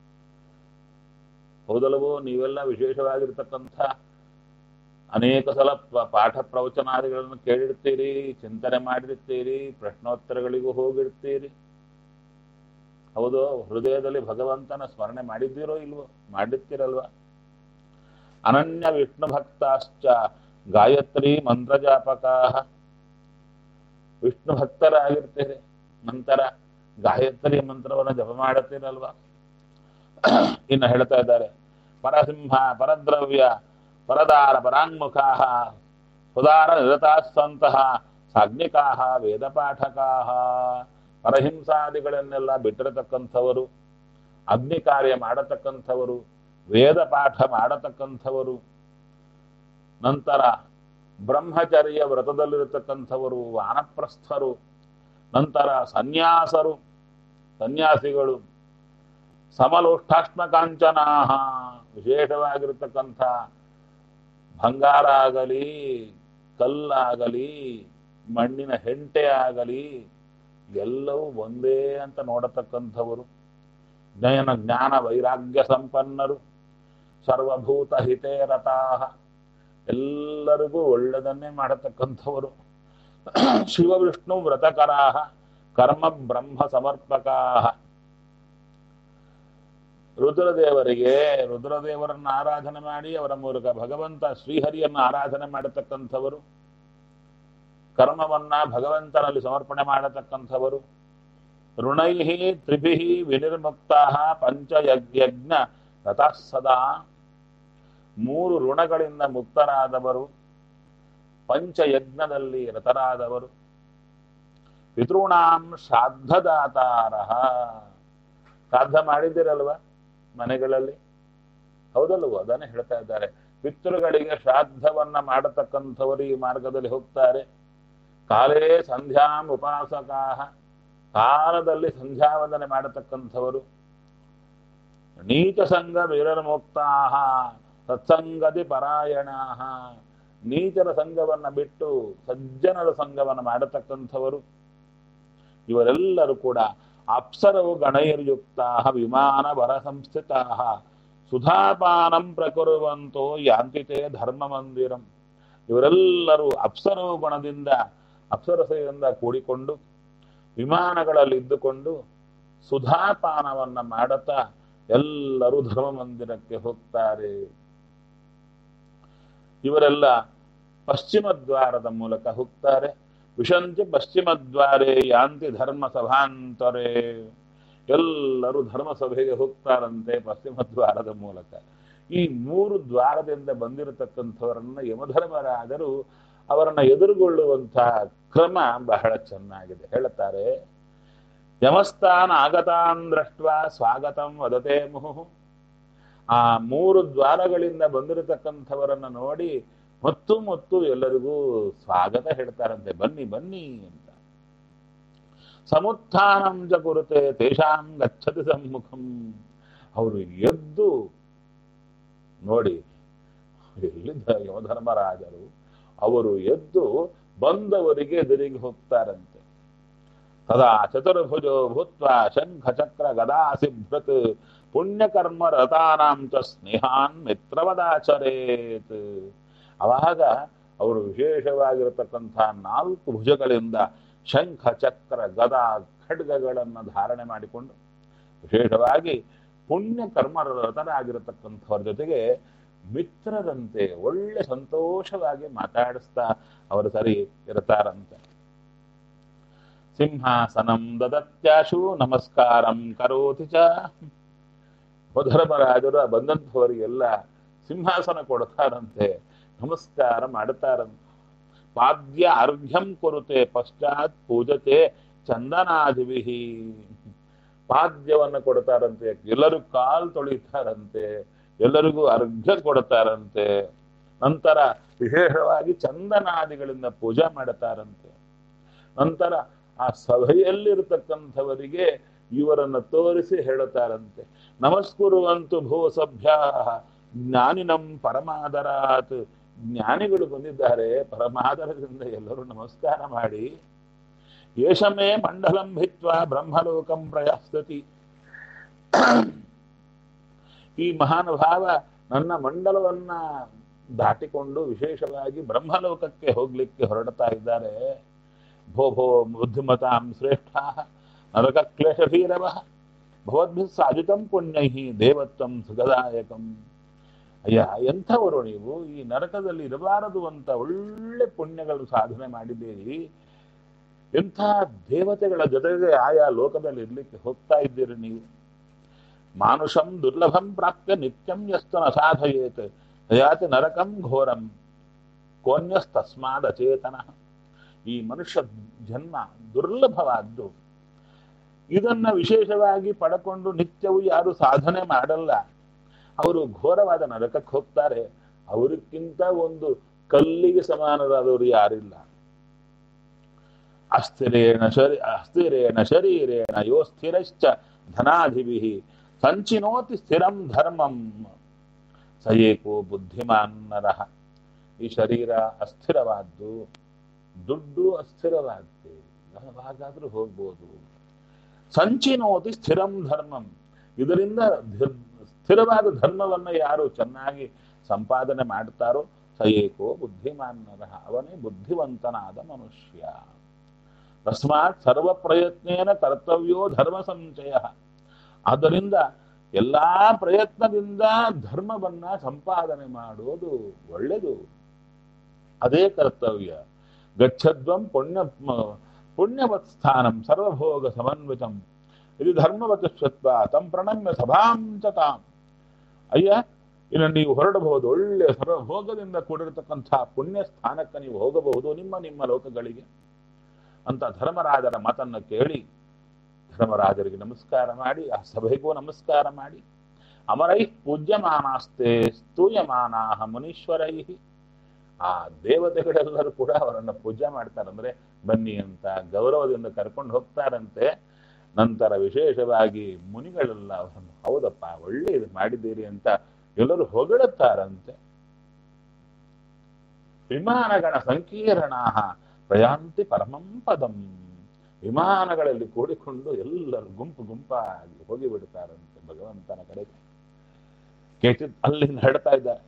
ಹೌದಲ್ಲವೋ ನೀವೆಲ್ಲ ವಿಶೇಷವಾಗಿರ್ತಕ್ಕಂಥ ಅನೇಕ ಸಲ ಪ- ಪಾಠ ಪ್ರವಚನಾದಿಗಳನ್ನು ಕೇಳಿರ್ತೀರಿ ಚಿಂತನೆ ಮಾಡಿರ್ತೀರಿ ಪ್ರಶ್ನೋತ್ತರಗಳಿಗೂ ಹೋಗಿರ್ತೀರಿ ಹೌದು ಹೃದಯದಲ್ಲಿ ಭಗವಂತನ ಸ್ಮರಣೆ ಮಾಡಿದ್ದೀರೋ ಇಲ್ವೋ ಮಾಡಿರ್ತೀರಲ್ವಾ ಅನನ್ಯ ವಿಷ್ಣು ಭಕ್ತಾಶ್ಚ ಗಾಯತ್ರಿ ಮಂತ್ರಜಾಪಕಾ ವಿಷ್ಣು ಭಕ್ತರಾಗಿರ್ತೀರಿ ನಂತರ ಗಾಯತ್ರಿ ಮಂತ್ರವನ್ನು ಜಪ ಮಾಡುತ್ತೀರಲ್ವಾ ಇನ್ನು ಹೇಳ್ತಾ ಇದ್ದಾರೆ ಪರಸಿಂಹ ಪರದ್ರವ್ಯ ಪರದಾರ ಪರಾಂಗುಖಾ ಸುಧಾರ ನಿರತಾಸ್ತಂತಹ ಸಾಗ್ನಿಕಾ ವೇದ ಪಾಠಕಾಹ ಪರಹಿಂಸಾದಿಗಳನ್ನೆಲ್ಲ ಬಿಟ್ಟಿರತಕ್ಕಂಥವರು ಅಗ್ನಿ ಕಾರ್ಯ ಮಾಡತಕ್ಕಂಥವರು ವೇದ ಪಾಠ ಮಾಡತಕ್ಕಂಥವರು ನಂತರ ಬ್ರಹ್ಮಚರ್ಯ ವ್ರತದಲ್ಲಿರತಕ್ಕಂಥವರು ವಾನಪ್ರಸ್ಥರು ನಂತರ ಸನ್ಯಾಸರು ಸನ್ಯಾಸಿಗಳು ಸಮಲೋಷ್ಠಾಶ್ಮಕಾಂಚನಾಹ ವಿಶೇಷವಾಗಿರತಕ್ಕಂಥ ಬಂಗಾರ ಆಗಲಿ ಕಲ್ಲಾಗಲಿ ಮಣ್ಣಿನ ಹೆಂಟೆ ಆಗಲಿ ಎಲ್ಲವೂ ಒಂದೇ ಅಂತ ನೋಡತಕ್ಕಂಥವರು ಜ್ಞಾನ ಜ್ಞಾನ ವೈರಾಗ್ಯ ಸಂಪನ್ನರು ಸರ್ವಭೂತ ಹಿತೇ ರತಾಹ ಎಲ್ಲರಿಗೂ ಒಳ್ಳೆದನ್ನೇ ಮಾಡತಕ್ಕಂಥವರು ಶಿವವಿಷ್ಣು ವ್ರತಕರಾಹ ಕರ್ಮ ಬ್ರಹ್ಮ ಸಮರ್ಪಕಾಹ ರುದ್ರದೇವರಿಗೆ ರುದ್ರದೇವರನ್ನು ಆರಾಧನೆ ಮಾಡಿ ಅವರ ಮೂಲಕ ಭಗವಂತ ಶ್ರೀಹರಿಯನ್ನು ಆರಾಧನೆ ಮಾಡತಕ್ಕಂಥವರು ಕರ್ಮವನ್ನ ಭಗವಂತನಲ್ಲಿ ಸಮರ್ಪಣೆ ಮಾಡತಕ್ಕಂಥವರು ಋಣೈ ತ್ರಿಭಿ ವಿನಿರ್ಮುಕ್ತ ಪಂಚಯಜ್ಞ ರಥಃ ಸದಾ ಮೂರು ಋಣಗಳಿಂದ ಮುಕ್ತರಾದವರು ಪಂಚಯಜ್ಞದಲ್ಲಿ ರತರಾದವರು ಪಿತೃಣಾಂ ಶ್ರಾದ್ದದಾತಾರ ಶ್ರಾದ್ದ ಮಾಡಿದ್ದೀರಲ್ವ ಮನೆಗಳಲ್ಲಿ ಹೌದಲ್ವ ಅದನ್ನೇ ಹೇಳ್ತಾ ಇದ್ದಾರೆ ಪಿತೃಗಳಿಗೆ ಶ್ರಾದ್ದವನ್ನ ಮಾಡತಕ್ಕಂಥವರು ಈ ಮಾರ್ಗದಲ್ಲಿ ಹೋಗ್ತಾರೆ ಕಾಲೇ ಸಂಧ್ಯಾಂ ಉಪಾಸಕಾಹ ಕಾಲದಲ್ಲಿ ಸಂಧ್ಯಾವಂದನೆ ಮಾಡತಕ್ಕಂಥವರು ನೀಚ ಸಂಘ ವಿರಮುಕ್ತಾಹ ಸತ್ಸಂಗತಿ ಪರಾಯಣಾಹ ನೀಚರ ಸಂಘವನ್ನ ಬಿಟ್ಟು ಸಜ್ಜನರ ಸಂಘವನ್ನ ಮಾಡತಕ್ಕಂಥವರು ಇವರೆಲ್ಲರೂ ಕೂಡ ಅಪ್ಸರವು ಗಣೈರ್ಯುಕ್ತಾ ವಿಮಾನ ವರ ಸಂಸ್ಥಿತಾ ಸುಧಾಪಾನಂ ಪ್ರಕುರುವಂತೋ ಯಾಂತಿತೆ ಧರ್ಮ ಮಂದಿರಂ ಇವರೆಲ್ಲರೂ ಅಪ್ಸರವು ಗುಣದಿಂದ ಅಪ್ಸರಸೆಯಿಂದ ಕೂಡಿಕೊಂಡು ವಿಮಾನಗಳಲ್ಲಿ ಇದ್ದುಕೊಂಡು ಸುಧಾಪಾನವನ್ನ ಮಾಡುತ್ತಾ ಎಲ್ಲರೂ ಧರ್ಮ ಮಂದಿರಕ್ಕೆ ಹೋಗ್ತಾರೆ ಇವರೆಲ್ಲ ಪಶ್ಚಿಮ ದ್ವಾರದ ಮೂಲಕ ಹೋಗ್ತಾರೆ ವಿಶಂತಿ ಪಶ್ಚಿಮ ದ್ವಾರೇ ಯಾಂತಿ ಧರ್ಮ ಸಭಾಂತರೇ ಎಲ್ಲರೂ ಧರ್ಮ ಸಭೆಗೆ ಹೋಗ್ತಾರಂತೆ ಪಶ್ಚಿಮ ದ್ವಾರದ ಮೂಲಕ ಈ ಮೂರು ದ್ವಾರದಿಂದ ಬಂದಿರತಕ್ಕಂಥವರನ್ನ ಯಮಧರ್ಮರಾದರೂ ಅವರನ್ನ ಎದುರುಗೊಳ್ಳುವಂತಹ ಕ್ರಮ ಬಹಳ ಚೆನ್ನಾಗಿದೆ ಹೇಳುತ್ತಾರೆ ಯಮಸ್ಥಾನ ಆಗತಾನ್ ದೃಷ್ಟ ಸ್ವಾಗತಂ ವದತೆ ಮುಹು ಆ ಮೂರು ದ್ವಾರಗಳಿಂದ ಬಂದಿರತಕ್ಕಂಥವರನ್ನ ನೋಡಿ ಮತ್ತು ಮತ್ತು ಎಲ್ಲರಿಗೂ ಸ್ವಾಗತ ಹೇಳ್ತಾರಂತೆ ಬನ್ನಿ ಬನ್ನಿ ಅಂತ ಸಮುತ್ಥಾನಂ ಚ ಕುರುತೆ ತೇಷಾಂ ಗಚ್ಚತಿ ಸಮ್ಮುಖಂ ಅವರು ಎದ್ದು ನೋಡಿ ಎಲ್ಲಿದ್ದ ಯಮಧರ್ಮರಾಜರು ಅವರು ಎದ್ದು ಬಂದವರಿಗೆ ಎದುರಿಗೆ ಹೋಗ್ತಾರಂತೆ ತದಾ ಚತುರ್ಭುಜೋ ಭೂತ್ವ ಶಂಖ ಚಕ್ರ ಗದಾಸಿಭೃತ್ ಪುಣ್ಯಕರ್ಮ ರತಾನಾಂ ಚ ಸ್ನೇಹಾನ್ ಮಿತ್ರವದಾಚರೇತ್ ಅವಾಗ ಅವರು ವಿಶೇಷವಾಗಿರತಕ್ಕಂಥ ನಾಲ್ಕು ಭುಜಗಳಿಂದ ಶಂಖ ಚಕ್ರ ಗದ ಖಡ್ಗಗಳನ್ನು ಧಾರಣೆ ಮಾಡಿಕೊಂಡು ವಿಶೇಷವಾಗಿ ಪುಣ್ಯ ಕರ್ಮರತರಾಗಿರತಕ್ಕಂಥವ್ರ ಜೊತೆಗೆ ಮಿತ್ರರಂತೆ ಒಳ್ಳೆ ಸಂತೋಷವಾಗಿ ಮಾತಾಡಿಸ್ತಾ ಅವರು ಸರಿ ಇರ್ತಾರಂತೆ ಸಿಂಹಾಸನಂ ದದತ್ಯಾಶು ನಮಸ್ಕಾರಂ ಕರೋತಿ ಚ ಧರ್ಮರಾಜರು ಬಂದಂಥವರಿಗೆಲ್ಲ ಸಿಂಹಾಸನ ಕೊಡ್ತಾರಂತೆ ನಮಸ್ಕಾರ ಮಾಡ್ತಾರಂತೆ ಪಾದ್ಯ ಅರ್ಘ್ಯಂ ಕೊರುತೆ ಪಶ್ಚಾತ್ ಪೂಜತೆ ಚಂದನಾದಿವಿಹಿ ಪಾದ್ಯವನ್ನು ಕೊಡ್ತಾರಂತೆ ಎಲ್ಲರೂ ಕಾಲ್ ತೊಳಿತಾರಂತೆ ಎಲ್ಲರಿಗೂ ಅರ್ಘ್ಯ ಕೊಡ್ತಾರಂತೆ ನಂತರ ವಿಶೇಷವಾಗಿ ಚಂದನಾದಿಗಳಿಂದ ಪೂಜೆ ಮಾಡ್ತಾರಂತೆ ನಂತರ ಆ ಸಭೆಯಲ್ಲಿರತಕ್ಕಂಥವರಿಗೆ ಇವರನ್ನು ತೋರಿಸಿ ಹೇಳುತ್ತಾರಂತೆ ನಮಸ್ಕುರುವಂತು ಭೂ ಸಭ್ಯ ಜ್ಞಾನಿನಂ ಪರಮಾದರಾತ್ ಜ್ಞಾನಿಗಳು ಬಂದಿದ್ದಾರೆ ಪರಮಾದರದಿಂದ ಎಲ್ಲರೂ ನಮಸ್ಕಾರ ಮಾಡಿ ಏಷಮೇ ಮಂಡಲಂ ಭಿತ್ವ ಬ್ರಹ್ಮಲೋಕಂ ಪ್ರಯಾಸ್ತತಿ ಈ ಮಹಾನುಭಾವ ನನ್ನ ಮಂಡಲವನ್ನ ದಾಟಿಕೊಂಡು ವಿಶೇಷವಾಗಿ ಬ್ರಹ್ಮಲೋಕಕ್ಕೆ ಹೋಗ್ಲಿಕ್ಕೆ ಹೊರಡ್ತಾ ಇದ್ದಾರೆ ಭೋ ಭೋ ಬುದ್ಧಿಮತಾಂ ಶ್ರೇಷ್ಠ ನರಕ ಕ್ಲೇಶ ಭೀರವ ಭವದ್ಭಿ ಸಾಧಿತಂ ಪುಣ್ಯೈ ದೇವತ್ವಂ ಸುಖದಾಯಕಂ ಅಯ್ಯ ಎಂಥವರು ನೀವು ಈ ನರಕದಲ್ಲಿ ಇರಬಾರದು ಅಂತ ಒಳ್ಳೆ ಪುಣ್ಯಗಳು ಸಾಧನೆ ಮಾಡಿದ್ದೀರಿ ಎಂಥ ದೇವತೆಗಳ ಜೊತೆಗೆ ಆಯಾ ಲೋಕದಲ್ಲಿ ಇರ್ಲಿಕ್ಕೆ ಹೋಗ್ತಾ ಇದ್ದೀರಿ ನೀವು ಮಾನುಷಂ ದುರ್ಲಭಂ ಪ್ರಾಪ್ಯ ನಿತ್ಯಂ ಯಸ್ತು ನ ಸಾಧಯೇತ್ ಯಾತಿ ನರಕಂ ಘೋರಂ ಕೋನ್ಯಸ್ತಸ್ಮಾದ್ ಅಚೇತನ ಈ ಮನುಷ್ಯ ಜನ್ಮ ದುರ್ಲಭವಾದ್ದು ಇದನ್ನ ವಿಶೇಷವಾಗಿ ಪಡ್ಕೊಂಡು ನಿತ್ಯವೂ ಯಾರು ಸಾಧನೆ ಮಾಡಲ್ಲ ಅವರು ಘೋರವಾದ ನರಕಕ್ಕೆ ಹೋಗ್ತಾರೆ ಅವರಿಗಿಂತ ಒಂದು ಕಲ್ಲಿಗೆ ಸಮಾನರಾದವರು ಯಾರಿಲ್ಲ ಅಸ್ಥಿರೇಣ ಶರೀ ಅಸ್ಥಿರೇಣ ಶರೀರೇಣ ಯೋ ಸ್ಥಿರಶ್ಚ ಧನಾಧಿಭಿ ಸಂಚಿನೋತಿ ಸ್ಥಿರಂ ಧರ್ಮಂ ಸಯೇಕೋ ಬುದ್ಧಿಮಾನ್ ನರಃ ಈ ಶರೀರ ಅಸ್ಥಿರವಾದ್ದು ದುಡ್ಡು ಅಸ್ಥಿರವಾದ್ದು ಯಾವಾಗಾದ್ರೂ ಹೋಗ್ಬೋದು ಸಂಚಿನೋತಿ ಸ್ಥಿರಂ ಧರ್ಮಂ ಇದರಿಂದ ಧಿ- ಸ್ಥಿರವಾದ ಧರ್ಮವನ್ನ ಯಾರು ಚೆನ್ನಾಗಿ ಸಂಪಾದನೆ ಮಾಡ್ತಾರೋ ಸಯೇಕೋ ಬುದ್ಧಿಮಾನ್ನರ ಅವನೇ ಬುದ್ಧಿವಂತನಾದ ಮನುಷ್ಯ ತಸ್ಮಾತ್ ಸರ್ವ ಪ್ರಯತ್ನೇನ ಕರ್ತವ್ಯೋ ಧರ್ಮ ಸಂಚಯ ಆದ್ದರಿಂದ ಎಲ್ಲಾ ಪ್ರಯತ್ನದಿಂದ ಧರ್ಮವನ್ನ ಸಂಪಾದನೆ ಮಾಡುವುದು ಒಳ್ಳೆಯದು ಅದೇ ಕರ್ತವ್ಯ ಗಚ್ಚದ್ವಂ ಪುಣ್ಯ ಪುಣ್ಯವತ್ ಸ್ಥಾನಂ ಸರ್ವಭೋಗ ಸಮನ್ವಿತಂ ಇದು ಧರ್ಮವತ ಶತ್ವ ತಂ ಪ್ರಣಮ್ಯ ಸಭಾಂಚ ತಾಂ ಅಯ್ಯ ಇನ್ನು ನೀವು ಹೊರಡಬಹುದು ಒಳ್ಳೆಯ ಸರ್ವಭೋಗದಿಂದ ಕೂಡಿರತಕ್ಕಂಥ ಪುಣ್ಯ ಸ್ಥಾನಕ್ಕೆ ನೀವು ಹೋಗಬಹುದು ನಿಮ್ಮ ನಿಮ್ಮ ಲೋಕಗಳಿಗೆ ಅಂತ ಧರ್ಮರಾಜರ ಮಾತನ್ನು ಕೇಳಿ ಧರ್ಮರಾಜರಿಗೆ ನಮಸ್ಕಾರ ಮಾಡಿ ಆ ಸಭೆಗೂ ನಮಸ್ಕಾರ ಮಾಡಿ ಅಮರೈ ಪೂಜ್ಯಮಾನಾಸ್ತೆ ಸ್ತೂಯಮಾನಾಹ ಮುನೀಶ್ವರೈ ಆ ದೇವತೆಗಳೆಲ್ಲರೂ ಕೂಡ ಅವರನ್ನು ಪೂಜೆ ಮಾಡ್ತಾರಂದ್ರೆ ಬನ್ನಿ ಅಂತ ಗೌರವದಿಂದ ಕರ್ಕೊಂಡು ಹೋಗ್ತಾರಂತೆ ನಂತರ ವಿಶೇಷವಾಗಿ ಮುನಿಗಳೆಲ್ಲ ಅವರನ್ನು ಹೌದಪ್ಪ ಒಳ್ಳೆಯದು ಮಾಡಿದ್ದೀರಿ ಅಂತ ಎಲ್ಲರೂ ಹೊಗಳುತ್ತಾರಂತೆ ವಿಮಾನಗಳ ಸಂಕೀರ್ಣ ಪ್ರಯಾಂತಿ ಪರಮಂ ಪದಂ ವಿಮಾನಗಳಲ್ಲಿ ಕೂಡಿಕೊಂಡು ಎಲ್ಲರೂ ಗುಂಪು ಗುಂಪಾಗಿ ಹೋಗಿಬಿಡ್ತಾರಂತೆ ಭಗವಂತನ ಕಡೆಗೆ ಕೇಚಿತ್ ಅಲ್ಲಿಂದ ಹೇಳ್ತಾ ಇದ್ದಾರೆ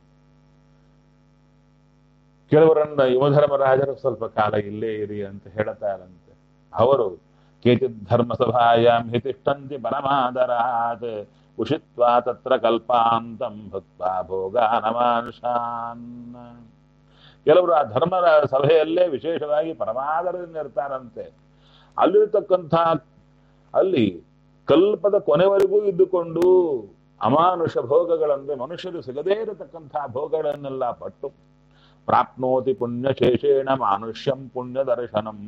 ಕೆಲವರನ್ನ ಯುವಧರ್ಮರಾಜರು ಸ್ವಲ್ಪ ಕಾಲ ಇಲ್ಲೇ ಇರಿ ಅಂತ ಹೇಳ್ತಾರಂತೆ ಅವರು ಕೇಚಿತ್ ಧರ್ಮ ಸಭಾಯಾಂ ಹಿತಿಷ್ಠಂತಿ ಪರಮಾದರಾತ್ ಉಷಿತ್ವಾ ತತ್ರ ಕಲ್ಪಾಂತಂ ಭಕ್ತ್ವಾ ಭೋಗಾನಮಾನುಷಾನ್ ಕೆಲವರು ಆ ಧರ್ಮದ ಸಭೆಯಲ್ಲೇ ವಿಶೇಷವಾಗಿ ಪರಮಾದರದಿಂದ ಇರ್ತಾರಂತೆ ಅಲ್ಲಿರ್ತಕ್ಕಂಥ ಅಲ್ಲಿ ಕಲ್ಪದ ಕೊನೆವರೆಗೂ ಇದ್ದುಕೊಂಡು ಅಮಾನುಷ ಭೋಗಗಳಂದ್ರೆ ಮನುಷ್ಯರು ಸಿಗದೇ ಇರತಕ್ಕಂಥ ಭೋಗಗಳನ್ನೆಲ್ಲ ಪಟ್ಟು ಪ್ರಾಪ್ನೋತಿ ಪುಣ್ಯಶೇಷೇಣ ಮಾನುಷ್ಯಂ ಪುಣ್ಯ ದರ್ಶನಂ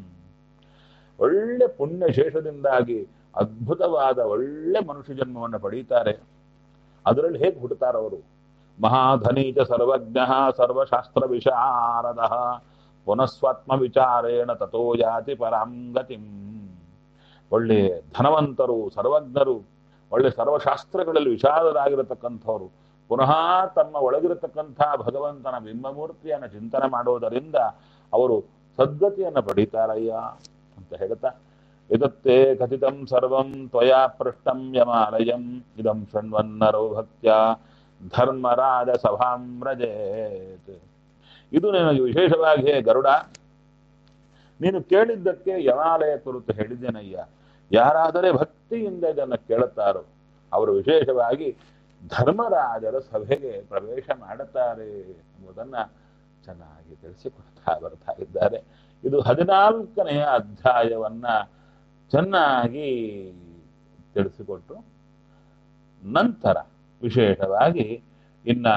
ಒಳ್ಳೆ ಪುಣ್ಯ ಶೇಷದಿಂದಾಗಿ ಅದ್ಭುತವಾದ ಒಳ್ಳೆ ಮನುಷ್ಯ ಜನ್ಮವನ್ನು ಪಡೀತಾರೆ ಅದರಲ್ಲಿ ಹೇಗೆ ಹುಟ್ಟುತ್ತಾರವರು ಮಹಾಧನೀಚ ಸರ್ವಜ್ಞ ಸರ್ವಶಾಸ್ತ್ರ ವಿಶಾರದ ಪುನಸ್ವಾತ್ಮ ವಿಚಾರೇಣ ತಥೋ ಯಾತಿ ಪರಾಂ ಗತಿಂ ಒಳ್ಳೆ ಧನವಂತರು ಸರ್ವಜ್ಞರು ಒಳ್ಳೆ ಸರ್ವಶಾಸ್ತ್ರಗಳಲ್ಲಿ ವಿಶಾಲರಾಗಿರತಕ್ಕಂಥವ್ರು ಪುನಃ ತಮ್ಮ ಒಳಗಿರತಕ್ಕಂಥ ಭಗವಂತನ ಬಿಂಬಮೂರ್ತಿಯನ್ನು ಚಿಂತನೆ ಮಾಡುವುದರಿಂದ ಅವರು ಸದ್ಗತಿಯನ್ನು ಪಡೀತಾರಯ್ಯ ಅಂತ ಹೇಳ್ತಾ ಇದತ್ತೇ ಕಥಿತಂ ಸರ್ವಂ ತ್ವಯಾ ಪೃಷ್ಟಂ ಯಮಾಲಯಂ ಇದಂ ಶೃಣ್ವನ್ನರೋ ಭಕ್ತ್ಯ ಧರ್ಮರಾಜ ಸಭಾಂ ವ್ರಜೇತ್ ಇದು ನಿನಗೆ ವಿಶೇಷವಾಗಿ ಹೇ ಗರುಡ ನೀನು ಕೇಳಿದ್ದಕ್ಕೆ ಯಮಾಲಯ ಕುರಿತು ಹೇಳಿದ್ದೇನಯ್ಯ ಯಾರಾದರೆ ಭಕ್ತಿಯಿಂದ ಇದನ್ನು ಕೇಳುತ್ತಾರೋ ಅವರು ವಿಶೇಷವಾಗಿ ಧರ್ಮರಾಜರ ಸಭೆಗೆ ಪ್ರವೇಶ ಮಾಡುತ್ತಾರೆ ಎಂಬುದನ್ನ ಚೆನ್ನಾಗಿ ತಿಳಿಸಿಕೊಡ್ತಾ ಬರ್ತಾ ಇದ್ದಾರೆ ಇದು ಹದಿನಾಲ್ಕನೆಯ ಅಧ್ಯಾಯವನ್ನ ಚೆನ್ನಾಗಿ ತಿಳಿಸಿಕೊಟ್ಟು ನಂತರ ವಿಶೇಷವಾಗಿ ಇನ್ನ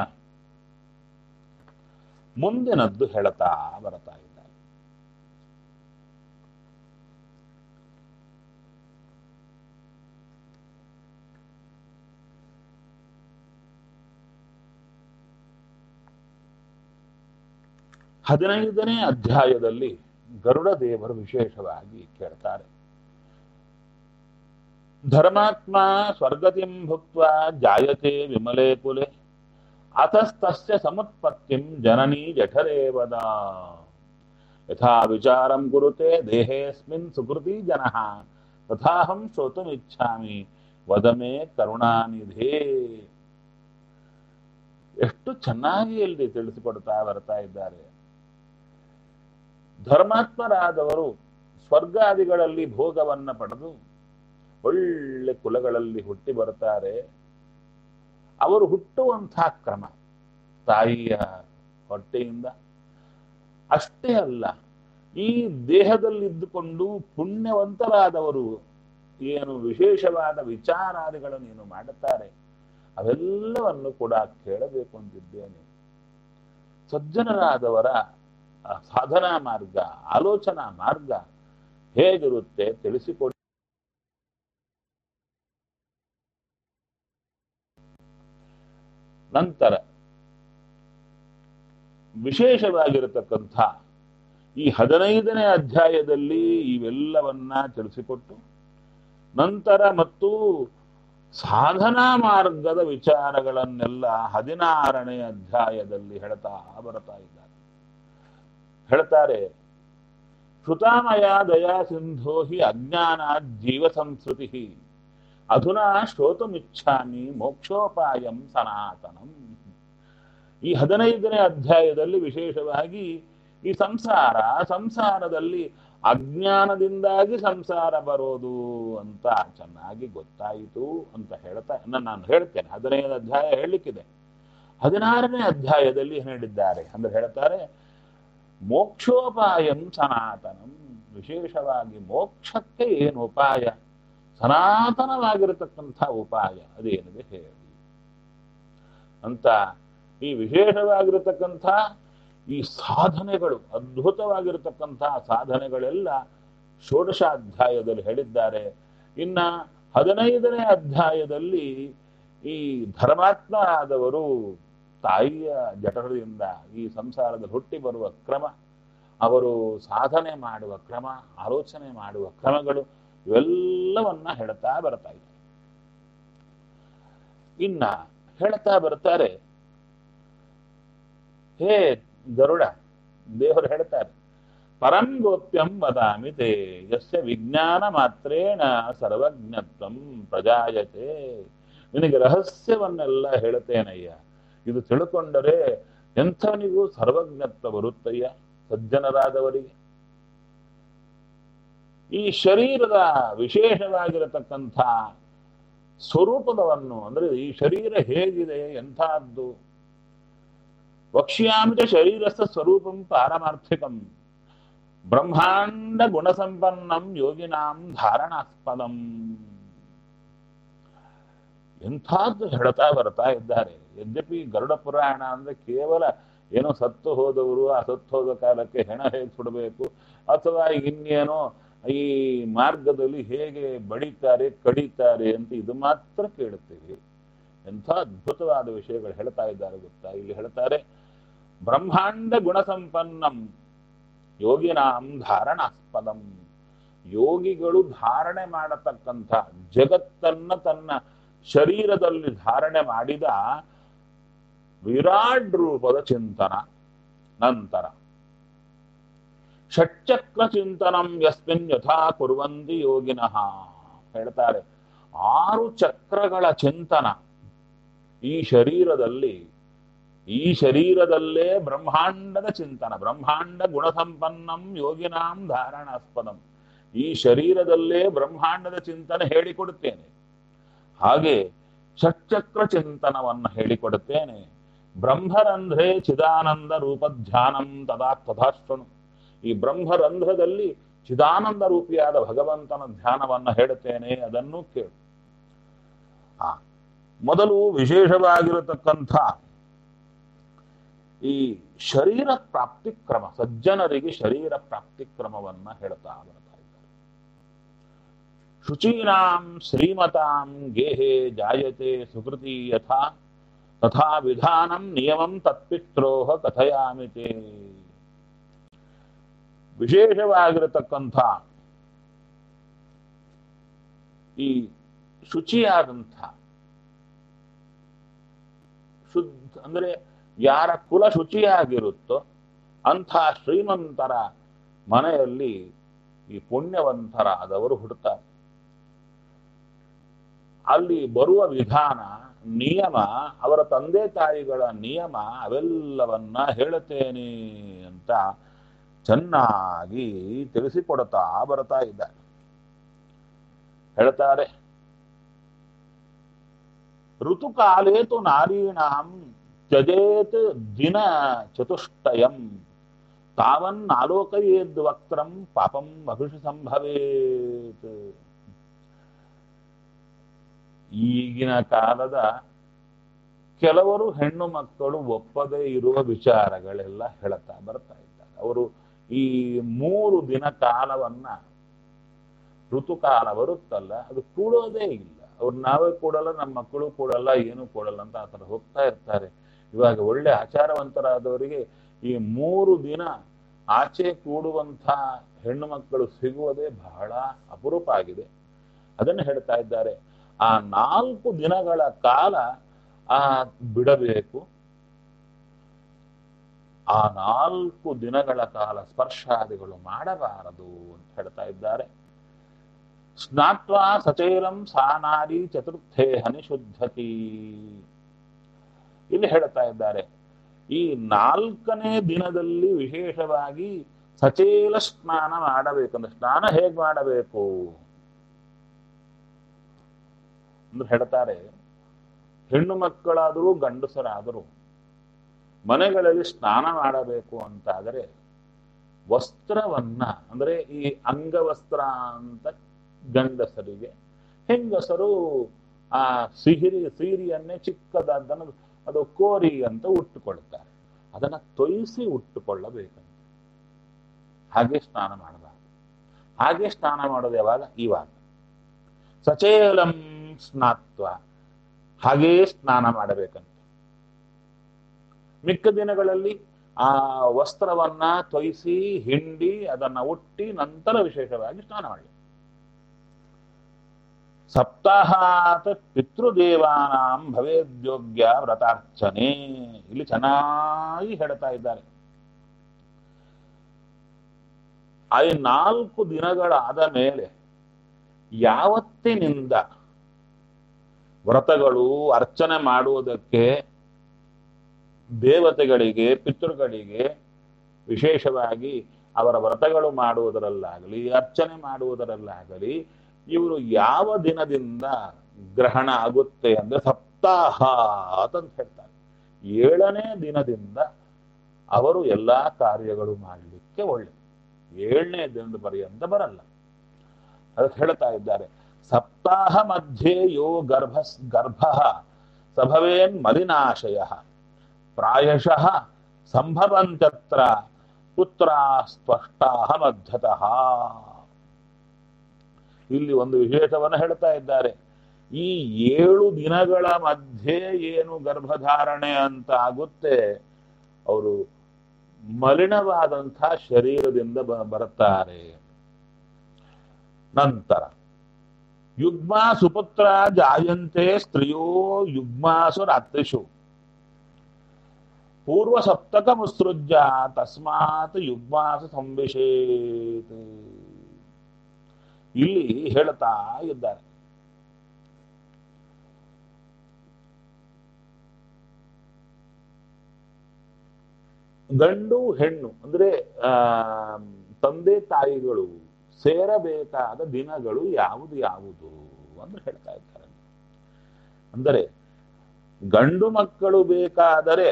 ಮುಂದಿನದ್ದು ಹೇಳ್ತಾ ಬರ್ತಾ ಇದ್ದಾರೆ ಹದಿನೈದನೇ ಅಧ್ಯಾಯದಲ್ಲಿ ಗರುಡ ದೇವರು ವಿಶೇಷವಾಗಿ ಕೇಳ್ತಾರೆ ಧರ್ಮಾತ್ಮ ಸ್ವರ್ಗತಿಂ ಭುಕ್ತ ಜಾಯತೆ ವಿಮಲೆ ಕುಲೆ ಅತಸ್ತಸ್ಯ ಸಮುತ್ಪತ್ತಿಂ ಜನನೀ ಜಠರೇವದ ಯಥಾ ವಿಚಾರಂ ಕುರುತೆ ದೇಹೇಸ್ಮಿನ್ ಸುಕೃತಿ ಜನಃ ತಥಾಹಂ ಶ್ರೋತುಮಿಚ್ಛಾಮಿ ವದಮೇ ಕರುಣಾನಿಧೇ ಎಷ್ಟು ಚೆನ್ನಾಗಿ ಇಲ್ಲಿ ತಿಳಿಸಿಕೊಡ್ತಾ ಬರ್ತಾ ಇದ್ದಾರೆ ಧರ್ಮಾತ್ಮರಾದವರು ಸ್ವರ್ಗಾದಿಗಳಲ್ಲಿ ಭೋಗವನ್ನ ಪಡೆದು ಒಳ್ಳೆ ಕುಲಗಳಲ್ಲಿ ಹುಟ್ಟಿ ಬರ್ತಾರೆ ಅವರು ಹುಟ್ಟುವಂತಹ ಕ್ರಮ ತಾಯಿಯ ಹೊಟ್ಟೆಯಿಂದ ಅಷ್ಟೇ ಅಲ್ಲ ಈ ದೇಹದಲ್ಲಿದ್ದುಕೊಂಡು ಪುಣ್ಯವಂತರಾದವರು ಏನು ವಿಶೇಷವಾದ ವಿಚಾರಾದಿಗಳನ್ನು ಏನು ಮಾಡುತ್ತಾರೆ ಅವೆಲ್ಲವನ್ನು ಕೂಡ ಕೇಳಬೇಕು ಅಂತಿದ್ದೇನೆ ಸಜ್ಜನರಾದವರ ಆ ಸಾಧನಾ ಮಾರ್ಗ ಆಲೋಚನಾ ಮಾರ್ಗ ಹೇಗಿರುತ್ತೆ ತಿಳಿಸಿಕೊಡಿ ನಂತರ ವಿಶೇಷವಾಗಿರತಕ್ಕಂಥ ಈ ಹದಿನೈದನೇ ಅಧ್ಯಾಯದಲ್ಲಿ ಇವೆಲ್ಲವನ್ನ ತಿಳಿಸಿಕೊಟ್ಟು ನಂತರ ಮತ್ತು ಸಾಧನಾ ಮಾರ್ಗದ ವಿಚಾರಗಳನ್ನೆಲ್ಲ ಹದಿನಾರನೇ ಅಧ್ಯಾಯದಲ್ಲಿ ಹೇಳ್ತಾ ಬರ್ತಾ ಇದ್ದಾರೆ ಹೇಳ್ತಾರೆ ಶ್ರುತಾಮಯ ದಯಾ ಸಿಂಧೋ ಹಿ ಅಜ್ಞಾನ ಜೀವ ಸಂಸ್ಕೃತಿ ಅಧುನಾ ಶ್ರೋತುಮಿಚ್ಛಾಮಿ ಮೋಕ್ಷೋಪಾಯಂ ಸನಾತನಂ ಈ ಹದಿನೈದನೇ ಅಧ್ಯಾಯದಲ್ಲಿ ವಿಶೇಷವಾಗಿ ಈ ಸಂಸಾರ ಸಂಸಾರದಲ್ಲಿ ಅಜ್ಞಾನದಿಂದಾಗಿ ಸಂಸಾರ ಬರೋದು ಅಂತ ಚೆನ್ನಾಗಿ ಗೊತ್ತಾಯಿತು ಅಂತ ಹೇಳ್ತಾ ನ- ನಾನು ಹೇಳ್ತೇನೆ ಹದಿನೈದು ಅಧ್ಯಾಯ ಹೇಳಲಿಕ್ಕಿದೆ ಹದಿನಾರನೇ ಅಧ್ಯಾಯದಲ್ಲಿ ಏನ್ ಹೇಳಿದ್ದಾರೆ ಅಂದ್ರೆ ಹೇಳ್ತಾರೆ ಮೋಕ್ಷೋಪಾಯಂ ಸನಾತನಂ ವಿಶೇಷವಾಗಿ ಮೋಕ್ಷಕ್ಕೆ ಏನು ಉಪಾಯ ಸನಾತನವಾಗಿರತಕ್ಕಂಥ ಉಪಾಯ ಅದೇನಿದೆ ಹೇಳಿ ಅಂತ ಈ ವಿಶೇಷವಾಗಿರತಕ್ಕಂಥ ಈ ಸಾಧನೆಗಳು ಅದ್ಭುತವಾಗಿರತಕ್ಕಂಥ ಸಾಧನೆಗಳೆಲ್ಲ ಷೋಡಶಾಧ್ಯಾಯದಲ್ಲಿ ಹೇಳಿದ್ದಾರೆ ಇನ್ನ ಹದಿನೈದನೇ ಅಧ್ಯಾಯದಲ್ಲಿ ಈ ಧರ್ಮಾತ್ಮ ಆದವರು ತಾಯಿಯ ಜಠರದಿಂದ ಈ ಸಂಸಾರದಲ್ಲಿ ಹುಟ್ಟಿ ಬರುವ ಕ್ರಮ ಅವರು ಸಾಧನೆ ಮಾಡುವ ಕ್ರಮ ಆಲೋಚನೆ ಮಾಡುವ ಕ್ರಮಗಳು ಇವೆಲ್ಲವನ್ನ ಹೇಳ್ತಾ ಬರ್ತಾ ಇದೆ ಇನ್ನ ಹೇಳ್ತಾ ಬರ್ತಾರೆ ಹೇ ಗರುಡ ದೇವರು ಹೇಳ್ತಾರೆ ಪರಂ ಗೋಪ್ಯಂ ವದಾಮಿ ತೇ ಯಸ್ಯ ವಿಜ್ಞಾನ ಮಾತ್ರೇಣ ಸರ್ವಜ್ಞತ್ವಂ ಪ್ರಜಾಯತೆ ನಿನಗೆ ರಹಸ್ಯವನ್ನೆಲ್ಲ ಹೇಳ್ತೇನಯ್ಯ ಇದು ತಿಳ್ಕೊಂಡರೆ ಎಂಥವನಿಗೂ ಸರ್ವಜ್ಞತ್ವ ಬರುತ್ತಯ್ಯ ಸಜ್ಜನರಾದವರಿಗೆ ಈ ಶರೀರದ ವಿಶೇಷವಾಗಿರತಕ್ಕಂಥ ಸ್ವರೂಪದವನ್ನು ಅಂದ್ರೆ ಈ ಶರೀರ ಹೇಗಿದೆ ಎಂಥದ್ದು ವಕ್ಷ್ಯಾಮಿತ ಶರೀರಸ್ಥ ಸ್ವರೂಪಂ ಪಾರಮಾರ್ಥಿಕಂ ಬ್ರಹ್ಮಾಂಡ ಗುಣಸಂಪನ್ನಂ ಯೋಗಿನಾಂ ಧಾರಣಾಸ್ಪದಂ ಎಂಥದ್ದು ಹೇಳ್ತಾ ಬರ್ತಾ ಇದ್ದಾರೆ ಯದ್ಯಪಿ ಗರುಡ ಪುರಾಣ ಅಂದ್ರೆ ಕೇವಲ ಏನೋ ಸತ್ತು ಹೋದವರು ಆ ಸತ್ತು ಹೋದ ಕಾಲಕ್ಕೆ ಹೆಣ ಹೇಗೆ ಸುಡಬೇಕು ಅಥವಾ ಇನ್ನೇನೋ ಈ ಮಾರ್ಗದಲ್ಲಿ ಹೇಗೆ ಬಡಿತಾರೆ ಕಡಿತಾರೆ ಅಂತ ಇದು ಮಾತ್ರ ಕೇಳುತ್ತೇವೆ ಎಂಥ ಅದ್ಭುತವಾದ ವಿಷಯಗಳು ಹೇಳ್ತಾ ಇದ್ದಾರೆ ಗೊತ್ತಾ ಇಲ್ಲಿ ಹೇಳ್ತಾರೆ ಬ್ರಹ್ಮಾಂಡ ಗುಣಸಂಪನ್ನಂ ಯೋಗಿನಾಂ ಧಾರಣಾಸ್ಪದಂ ಯೋಗಿಗಳು ಧಾರಣೆ ಮಾಡತಕ್ಕಂಥ ಜಗತ್ತನ್ನ ತನ್ನ ಶರೀರದಲ್ಲಿ ಧಾರಣೆ ಮಾಡಿದ ವಿರಾಟ್ ರೂಪದ ಚಿಂತನ ನಂತರ ಷಟ್ಚಕ್ರ ಚಿಂತನಂ ಯಸ್ಮಿನ್ ಯಥಾ ಕುರುವಂತಿ ಯೋಗಿನಃ ಹೇಳ್ತಾರೆ ಆರು ಚಕ್ರಗಳ ಚಿಂತನ ಈ ಶರೀರದಲ್ಲಿ ಈ ಶರೀರದಲ್ಲೇ ಬ್ರಹ್ಮಾಂಡದ ಚಿಂತನ ಬ್ರಹ್ಮಾಂಡ ಗುಣಸಂಪನ್ನಂ ಯೋಗಿನಾಂ ಧಾರಣಾಸ್ಪದಂ ಈ ಶರೀರದಲ್ಲೇ ಬ್ರಹ್ಮಾಂಡದ ಚಿಂತನೆ ಹೇಳಿಕೊಡುತ್ತೇನೆ ಹಾಗೆ ಷಟ್ಚಕ್ರ ಚಿಂತನವನ್ನು ಹೇಳಿಕೊಡುತ್ತೇನೆ ಬ್ರಹ್ಮರಂಧ್ರೆ ಚಿದಾನಂದ ರೂಪ ಧ್ಯಾನಂ ತದಾ ತಥಾಶ್ವನು ಈ ಬ್ರಹ್ಮರಂಧ್ರದಲ್ಲಿ ಚಿದಾನಂದ ರೂಪಿಯಾದ ಭಗವಂತನ ಧ್ಯಾನವನ್ನು ಹೇಳುತ್ತೇನೆ ಅದನ್ನು ಕೇಳು ಆ ಮೊದಲು ವಿಶೇಷವಾಗಿರತಕ್ಕಂಥ ಈ ಶರೀರ ಪ್ರಾಪ್ತಿ ಕ್ರಮ ಸಜ್ಜನರಿಗೆ ಶರೀರ ಪ್ರಾಪ್ತಿ ಕ್ರಮವನ್ನ ಹೇಳ್ತಾ ಬರ್ತಾ ಇದ್ದಾರೆ ಶುಚೀನಾಂ ಶ್ರೀಮತಾಂ ಗೇಹೆ ಜಾಯತೆ ಸುಕೃತಿ ಯಥಾ ತಥಾ ವಿಧಾನಂ ನಿಯಮಂ ತತ್ಪಿತ್ರೋಹ ಕಥಯಾಮಿತೆ ವಿಶೇಷವಾಗಿರತಕ್ಕಂಥ ಈ ಶುಚಿಯಾದಂಥ ಶುದ್ಧ ಅಂದ್ರೆ ಯಾರ ಕುಲ ಶುಚಿಯಾಗಿರುತ್ತೋ ಅಂಥ ಶ್ರೀಮಂತರ ಮನೆಯಲ್ಲಿ ಈ ಪುಣ್ಯವಂತರಾದವರು ಹುಡ್ತಾರೆ ಅಲ್ಲಿ ಬರುವ ವಿಧಾನ ನಿಯಮ ಅವರ ತಂದೆ ತಾಯಿಗಳ ನಿಯಮ ಅವೆಲ್ಲವನ್ನ ಹೇಳುತ್ತೇನೆ ಅಂತ ಚೆನ್ನಾಗಿ ತಿಳಿಸಿಕೊಡ್ತಾ ಬರ್ತಾ ಇದ್ದಾರೆ ಹೇಳ್ತಾರೆ ಋತುಕಾಲೇತು ನಾರೀಣಾಂ ತ್ಯಜೇತ್ ದಿನ ಚತುಷ್ಟಯಂ ತಾವನ್ ಆಲೋಕಯೇದ್ ವಕ್ತ್ರಂ ಪಾಪಂ ಅಭಿಷಿ ಸಂಭವೇತ್ ಈಗಿನ ಕಾಲದ ಕೆಲವರು ಹೆಣ್ಣು ಮಕ್ಕಳು ಒಪ್ಪದೇ ಇರುವ ವಿಚಾರಗಳೆಲ್ಲ ಹೇಳ್ತಾ ಬರ್ತಾ ಇದ್ದಾರೆ ಅವರು ಈ ಮೂರು ದಿನ ಕಾಲವನ್ನ ಋತುಕಾಲ ಬರುತ್ತಲ್ಲ ಅದು ಕೂಡೋದೇ ಇಲ್ಲ ಅವ್ರು ನಾವೇ ಕೂಡಲ್ಲ ನಮ್ಮ ಮಕ್ಕಳು ಕೂಡಲ್ಲ ಏನು ಕೂಡಲ್ಲ ಅಂತ ಆತರ ಹೋಗ್ತಾ ಇರ್ತಾರೆ ಇವಾಗ ಒಳ್ಳೆ ಆಚಾರವಂತರಾದವರಿಗೆ ಈ ಮೂರು ದಿನ ಆಚೆ ಕೂಡುವಂಥ ಹೆಣ್ಣು ಮಕ್ಕಳು ಸಿಗುವುದೇ ಬಹಳ ಅಪರೂಪ ಆಗಿದೆ ಅದನ್ನು ಹೇಳ್ತಾ ಇದ್ದಾರೆ ಆ ನಾಲ್ಕು ದಿನಗಳ ಕಾಲ ಆ ಬಿಡಬೇಕು ಆ ನಾಲ್ಕು ದಿನಗಳ ಕಾಲ ಸ್ಪರ್ಶಾದಿಗಳು ಮಾಡಬಾರದು ಅಂತ ಹೇಳ್ತಾ ಇದ್ದಾರೆ ಸ್ನಾತ್ವಾ ಸಚೇಲಂ ಸಾನಾರಿ ಚತುರ್ಥೇ ಹನಿಶುದ್ಧತಿ ಇಲ್ಲಿ ಹೇಳ್ತಾ ಇದ್ದಾರೆ ಈ ನಾಲ್ಕನೇ ದಿನದಲ್ಲಿ ವಿಶೇಷವಾಗಿ ಸಚೇಲ ಸ್ನಾನ ಮಾಡಬೇಕಂದ್ರೆ ಸ್ನಾನ ಹೇಗ್ ಮಾಡಬೇಕು ಅಂದ್ರೆ ಹೇಳ್ತಾರೆ ಹೆಣ್ಣು ಮಕ್ಕಳಾದರೂ ಗಂಡಸರಾದರೂ ಮನೆಗಳಲ್ಲಿ ಸ್ನಾನ ಮಾಡಬೇಕು ಅಂತಾದರೆ ವಸ್ತ್ರವನ್ನ ಅಂದ್ರೆ ಈ ಅಂಗವಸ್ತ್ರ ಅಂತ ಗಂಡಸರಿಗೆ ಹೆಂಗಸರು ಆ ಸಿಹಿರಿ ಸೀರಿಯನ್ನೇ ಚಿಕ್ಕದಾದನ್ನು ಅದು ಕೋರಿ ಅಂತ ಉಟ್ಟುಕೊಳ್ತಾರೆ ಅದನ್ನ ತೊಯಿಸಿ ಉಟ್ಟುಕೊಳ್ಳಬೇಕಂತ ಹಾಗೆ ಸ್ನಾನ ಮಾಡಬಾರದು ಹಾಗೆ ಸ್ನಾನ ಮಾಡೋದು ಯಾವಾಗ ಇವಾಗ ಸಚೇಲಂ ಸ್ನಾತ್ವ ಹಾಗೇ ಸ್ನಾನ ಮಾಡಬೇಕಂತ ಮಿಕ್ಕ ದಿನಗಳಲ್ಲಿ ಆ ವಸ್ತ್ರವನ್ನ ತೊಯಿಸಿ ಹಿಂಡಿ ಅದನ್ನ ಉಟ್ಟಿ ನಂತರ ವಿಶೇಷವಾಗಿ ಸ್ನಾನ ಮಾಡಿ ಸಪ್ತಾಹಾತ್ ಪಿತೃದೇವಾನಾಂ ಭವೇದ್ಯೋಗ್ಯ ವ್ರತಾರ್ಚನೆ ಇಲ್ಲಿ ಚೆನ್ನಾಗಿ ಹೇಳ್ತಾ ಇದ್ದಾರೆ ಆ ನಾಲ್ಕು ದಿನಗಳಾದ ಮೇಲೆ ಯಾವತ್ತಿನಿಂದ ವ್ರತಗಳು ಅರ್ಚನೆ ಮಾಡುವುದಕ್ಕೆ ದೇವತೆಗಳಿಗೆ ಪಿತೃಗಳಿಗೆ ವಿಶೇಷವಾಗಿ ಅವರ ವ್ರತಗಳು ಮಾಡುವುದರಲ್ಲಾಗಲಿ ಅರ್ಚನೆ ಮಾಡುವುದರಲ್ಲಾಗಲಿ ಇವರು ಯಾವ ದಿನದಿಂದ ಗ್ರಹಣ ಆಗುತ್ತೆ ಅಂದ್ರೆ ಸಪ್ತಾಹ ಅಂತ ಹೇಳ್ತಾರೆ ಏಳನೇ ದಿನದಿಂದ ಅವರು ಎಲ್ಲಾ ಕಾರ್ಯಗಳು ಮಾಡಲಿಕ್ಕೆ ಒಳ್ಳೆ ಏಳನೇ ದಿನದ ಪರ್ಯಂತ ಬರಲ್ಲ ಅದಕ್ಕೆ ಹೇಳ್ತಾ ಇದ್ದಾರೆ ಸಪ್ತಾಹ ಮಧ್ಯೆ ಯೋ ಗರ್ಭ ಗರ್ಭ ಸಭವೇನ್ ಮಲಿನಾಶಯ ಪ್ರಾಯಶಃ ಸಂಭವಂತತ್ರ ಪುತ್ರ ಸ್ಪಷ್ಟಾ ಮಧ್ಯತಃ ಇಲ್ಲಿ ಒಂದು ವಿಶೇಷವನ್ನು ಹೇಳ್ತಾ ಇದ್ದಾರೆ ಈ ಏಳು ದಿನಗಳ ಮಧ್ಯೆ ಏನು ಗರ್ಭಧಾರಣೆ ಅಂತ ಆಗುತ್ತೆ ಅವರು ಮಲಿನವಾದಂಥ ಶರೀರದಿಂದ ಬ- ಬರುತ್ತಾರೆ ನಂತರ ಯುಗ್ಮ ಸುಪುತ್ರ ಜಾಯಂತೆ ಸ್ತ್ರೀಯೋ ಯುಗ್ಮಾಸು ರಾತ್ರಿಷು ಪೂರ್ವ ಸಪ್ತಕ ಮುತ್ಸೃಜ್ಯ ತಸ್ಮಾತ್ ಯುಗ್ಮಾಸು ಸಂವಿಶೇತ್ ಇಲ್ಲಿ ಹೇಳ್ತಾ ಇದ್ದಾರೆ ಗಂಡು ಹೆಣ್ಣು ಅಂದ್ರೆ ಆ ತಂದೆ ತಾಯಿಗಳು ಸೇರಬೇಕಾದ ದಿನಗಳು ಯಾವುದು ಯಾವುದು ಅಂತ ಹೇಳ್ತಾ ಇದ್ದಾರೆ ಅಂದರೆ ಗಂಡು ಮಕ್ಕಳು ಬೇಕಾದರೆ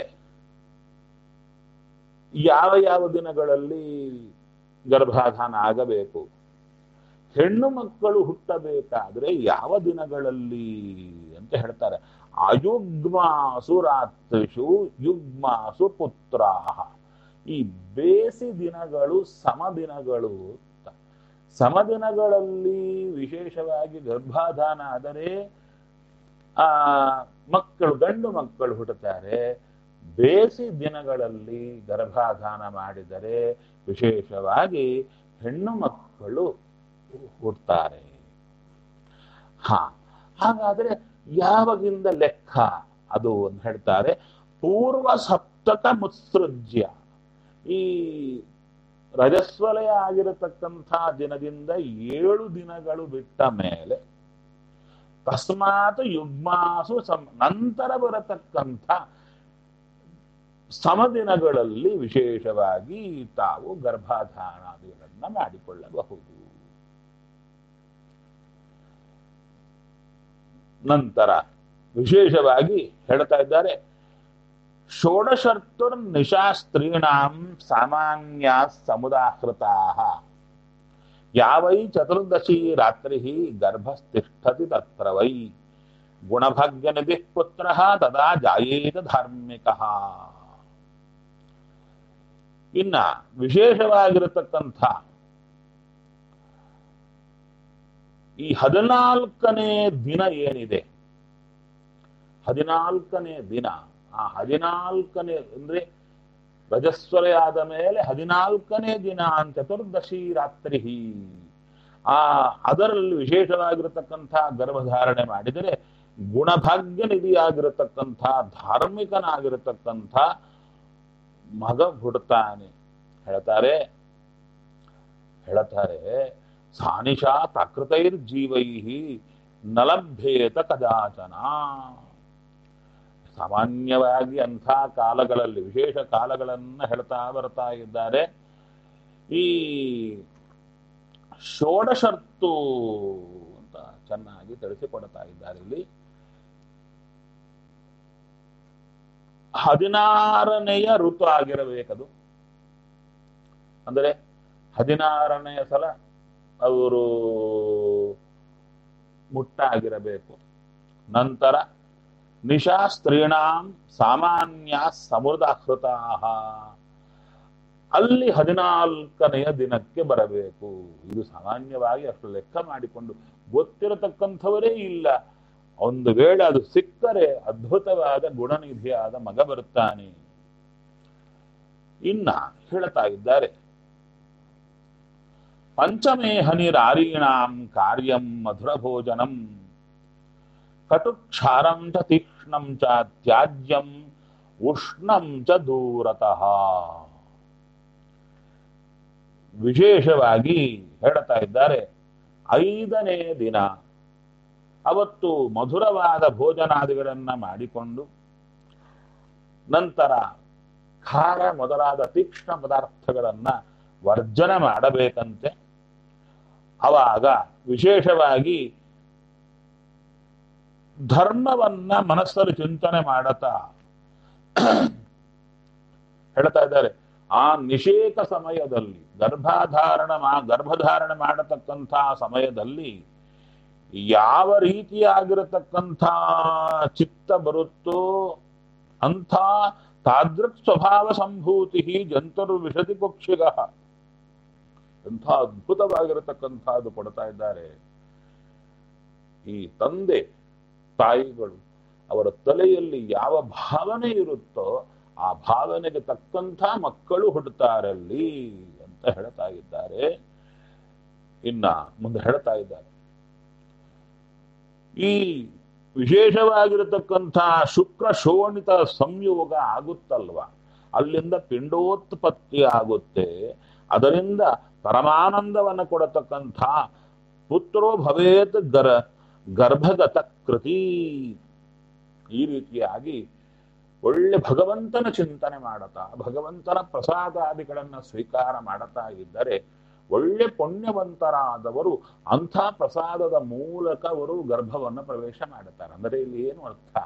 ಯಾವ ಯಾವ ದಿನಗಳಲ್ಲಿ ಗರ್ಭಾಧಾನ ಆಗಬೇಕು ಹೆಣ್ಣು ಮಕ್ಕಳು ಹುಟ್ಟಬೇಕಾದ್ರೆ ಯಾವ ದಿನಗಳಲ್ಲಿ ಅಂತ ಹೇಳ್ತಾರೆ ಅಯುಗ್ಮಾಸು ರಾತ್ರಿಷು ಯುಗ್ಮಾಸು ಪುತ್ರಾಹ ಈ ಬೇಸಿ ದಿನಗಳು ಸಮದಿನಗಳು ಅಂತ. ಸಮದಿನಗಳಲ್ಲಿ ವಿಶೇಷವಾಗಿ ಗರ್ಭಾಧಾನ ಆದರೆ ಆ ಮಕ್ಕಳು ಗಂಡು ಮಕ್ಕಳು ಹುಟ್ಟುತ್ತಾರೆ ಬೇಸಿ ದಿನಗಳಲ್ಲಿ ಗರ್ಭಾಧಾನ ಮಾಡಿದರೆ ವಿಶೇಷವಾಗಿ ಹೆಣ್ಣು ಮಕ್ಕಳು ಹುಡ್ತಾರೆ ಹಾ ಹಾಗಾದ್ರೆ ಯಾವಾಗಿಂದ ಲೆಕ್ಕ ಅದು ಅಂತ ಹೇಳ್ತಾರೆ ಪೂರ್ವ ಸಪ್ತಕ ಮುತ್ಸೃಜ್ಯ ಈ ರಜಸ್ವಲಯ ಆಗಿರತಕ್ಕಂಥ ದಿನದಿಂದ ಏಳು ದಿನಗಳು ಬಿಟ್ಟ ಮೇಲೆ ತಸ್ಮಾತ್ ಯುಗ್ಮಾಸು ಸಂ ನಂತರ ಬರತಕ್ಕಂಥ ಸಮದಿನಗಳಲ್ಲಿ ವಿಶೇಷವಾಗಿ ತಾವು ಗರ್ಭಾಧಾನಾದಿಗಳನ್ನ ಮಾಡಿಕೊಳ್ಳಬಹುದು ನಂತರ ವಿಶೇಷವಾಗಿ ಹೇಳ್ತಾ ಇದ್ದಾರೆ ಷೋಡಶರ್ತುರ್ ನಿಶಾಸ್ತ್ರೀಣಾಂ ಸಾಮಾನ್ಯ ಸಮುದಾಹೃತಾ ಯಾವೈ ಚತುರ್ದಶಿ ರಾತ್ರಿ ಗರ್ಭಸ್ಥಿಷ್ಠತಿ ತತ್ರ ವೈ ಗುಣಭಾಗ್ಯ ನಿಧಿ ಪುತ್ರ ತದಾ ಜಾಯೇತ ಧಾರ್ಮಿಕ ಇನ್ನ ವಿಶೇಷವಾಗಿರತಕ್ಕಂಥ ಈ ಹದಿನಾಲ್ಕನೇ ದಿನ ಏನಿದೆ ಹದಿನಾಲ್ಕನೇ ದಿನ ಆ ಹದಿನಾಲ್ಕನೇ ಅಂದ್ರೆ ರಜಸ್ವಲೆ ಆದ ಮೇಲೆ ಹದಿನಾಲ್ಕನೇ ದಿನ ಅಂತ ಚತುರ್ದಶಿ ರಾತ್ರಿ ಆ ಅದರಲ್ಲಿ ವಿಶೇಷವಾಗಿರತಕ್ಕಂಥ ಗರ್ಭಧಾರಣೆ ಮಾಡಿದರೆ ಗುಣಭಾಗ್ಯ ನಿಧಿಯಾಗಿರತಕ್ಕಂಥ ಧಾರ್ಮಿಕನಾಗಿರತಕ್ಕಂಥ ಮಗ ಹುಡ್ತಾನೆ ಹೇಳ್ತಾರೆ ಹೇಳ್ತಾರೆ ಸಾನಿಶಾ ಪ್ರಕೃತೈರ್ಜೀವೈ ನಲಭ್ಯೇತ ಕದಾಚನ ಸಾಮಾನ್ಯವಾಗಿ ಅಂಥ ಕಾಲಗಳಲ್ಲಿ ವಿಶೇಷ ಕಾಲಗಳನ್ನ ಹೇಳ್ತಾ ಬರ್ತಾ ಇದ್ದಾರೆ ಈ ಷೋಡಶರ್ತು ಅಂತ ಚೆನ್ನಾಗಿ ತಿಳಿಸಿಕೊಡ್ತಾ ಇದ್ದಾರೆ ಇಲ್ಲಿ ಹದಿನಾರನೆಯ ಋತು ಆಗಿರಬೇಕದು ಅಂದರೆ ಹದಿನಾರನೆಯ ಸಲ ಅವರು ಮುಟ್ಟಾಗಿರಬೇಕು ನಂತರ ನಿಶಾ ಸ್ತ್ರೀಣಾಂ ಸಾಮಾನ್ಯ ಸಮೃದ್ಧಾಕೃತಾ ಅಲ್ಲಿ ಹದಿನಾಲ್ಕನೆಯ ದಿನಕ್ಕೆ ಬರಬೇಕು ಇದು ಸಾಮಾನ್ಯವಾಗಿ ಅಷ್ಟು ಲೆಕ್ಕ ಮಾಡಿಕೊಂಡು ಗೊತ್ತಿರತಕ್ಕಂಥವರೇ ಇಲ್ಲ ಒಂದು ವೇಳೆ ಅದು ಸಿಕ್ಕರೆ ಅದ್ಭುತವಾದ ಗುಣನಿಧಿಯಾದ ಮಗ ಬರುತ್ತಾನೆ ಇನ್ನ ಹೇಳ್ತಾ ಇದ್ದಾರೆ ಪಂಚಮೇ ಹನಿರಾರೀಣಾಂ ಕಾರ್ಯಂ ಮಧುರ ಭೋಜನಂ ಕಟುಕ್ಷಾರಂ ಚ ತೀಕ್ಷ್ಣಂ ಚ ತ್ಯಾಜ್ಯಂ ಉಷ್ಣಂ ಚ ದೂರತಃ ವಿಶೇಷವಾಗಿ ಹೇಳ್ತಾ ಇದ್ದಾರೆ ಐದನೇ ದಿನ ಅವತ್ತು ಮಧುರವಾದ ಭೋಜನಾದಿಗಳನ್ನ ಮಾಡಿಕೊಂಡು ನಂತರ ಖಾರ ಮೊದಲಾದ ತೀಕ್ಷ್ಣ ಪದಾರ್ಥಗಳನ್ನ ವರ್ಜನೆ ಮಾಡಬೇಕಂತೆ ಅವಾಗ ವಿಶೇಷವಾಗಿ ಧರ್ಮವನ್ನ ಮನಸ್ಸಲ್ಲಿ ಚಿಂತನೆ ಮಾಡತಾ ಹೇಳ್ತಾ ಇದ್ದಾರೆ ಆ ನಿಷೇಕ ಸಮಯದಲ್ಲಿ ಗರ್ಭಾಧಾರಣ ಮಾ ಗರ್ಭಧಾರಣೆ ಮಾಡತಕ್ಕಂಥ ಸಮಯದಲ್ಲಿ ಯಾವ ರೀತಿಯಾಗಿರತಕ್ಕಂಥ ಚಿತ್ತ ಬರುತ್ತೋ ಅಂಥ ತಾದೃಕ್ ಸ್ವಭಾವ ಸಂಭೂತಿ ಜಂತರು ವಿಷತಿ ಪಕ್ಷಿಗ ಎಂಥ ಅದ್ಭುತವಾಗಿರತಕ್ಕಂಥದ್ದು ಕೊಡ್ತಾ ಇದ್ದಾರೆ ಈ ತಂದೆ ತಾಯಿಗಳು ಅವರ ತಲೆಯಲ್ಲಿ ಯಾವ ಭಾವನೆ ಇರುತ್ತೋ ಆ ಭಾವನೆಗೆ ತಕ್ಕಂಥ ಮಕ್ಕಳು ಹುಟ್ಟುತ್ತಾರಲ್ಲಿ ಅಂತ ಹೇಳ್ತಾ ಇದ್ದಾರೆ ಇನ್ನ ಮುಂದೆ ಹೇಳ್ತಾ ಇದ್ದಾರೆ ಈ ವಿಶೇಷವಾಗಿರತಕ್ಕಂಥ ಶುಕ್ರ ಶೋಣಿತ ಸಂಯೋಗ ಆಗುತ್ತಲ್ವ ಅಲ್ಲಿಂದ ಪಿಂಡೋತ್ಪತ್ತಿ ಆಗುತ್ತೆ ಅದರಿಂದ ಪರಮಾನಂದವನ್ನು ಕೊಡತಕ್ಕಂಥ ಪುತ್ರೋ ಭವೇತ್ ಗರ ಗರ್ಭಗತ ಕೃತಿ ಈ ರೀತಿಯಾಗಿ ಒಳ್ಳೆ ಭಗವಂತನ ಚಿಂತನೆ ಮಾಡತಾ ಭಗವಂತನ ಪ್ರಸಾದಾದಿಗಳನ್ನ ಸ್ವೀಕಾರ ಮಾಡುತ್ತಾ ಇದ್ದರೆ ಒಳ್ಳೆ ಪುಣ್ಯವಂತರಾದವರು ಅಂಥ ಪ್ರಸಾದದ ಮೂಲಕ ಅವರು ಗರ್ಭವನ್ನು ಪ್ರವೇಶ ಮಾಡುತ್ತಾರೆ ಅಂದರೆ ಇಲ್ಲಿ ಏನು ಅರ್ಥ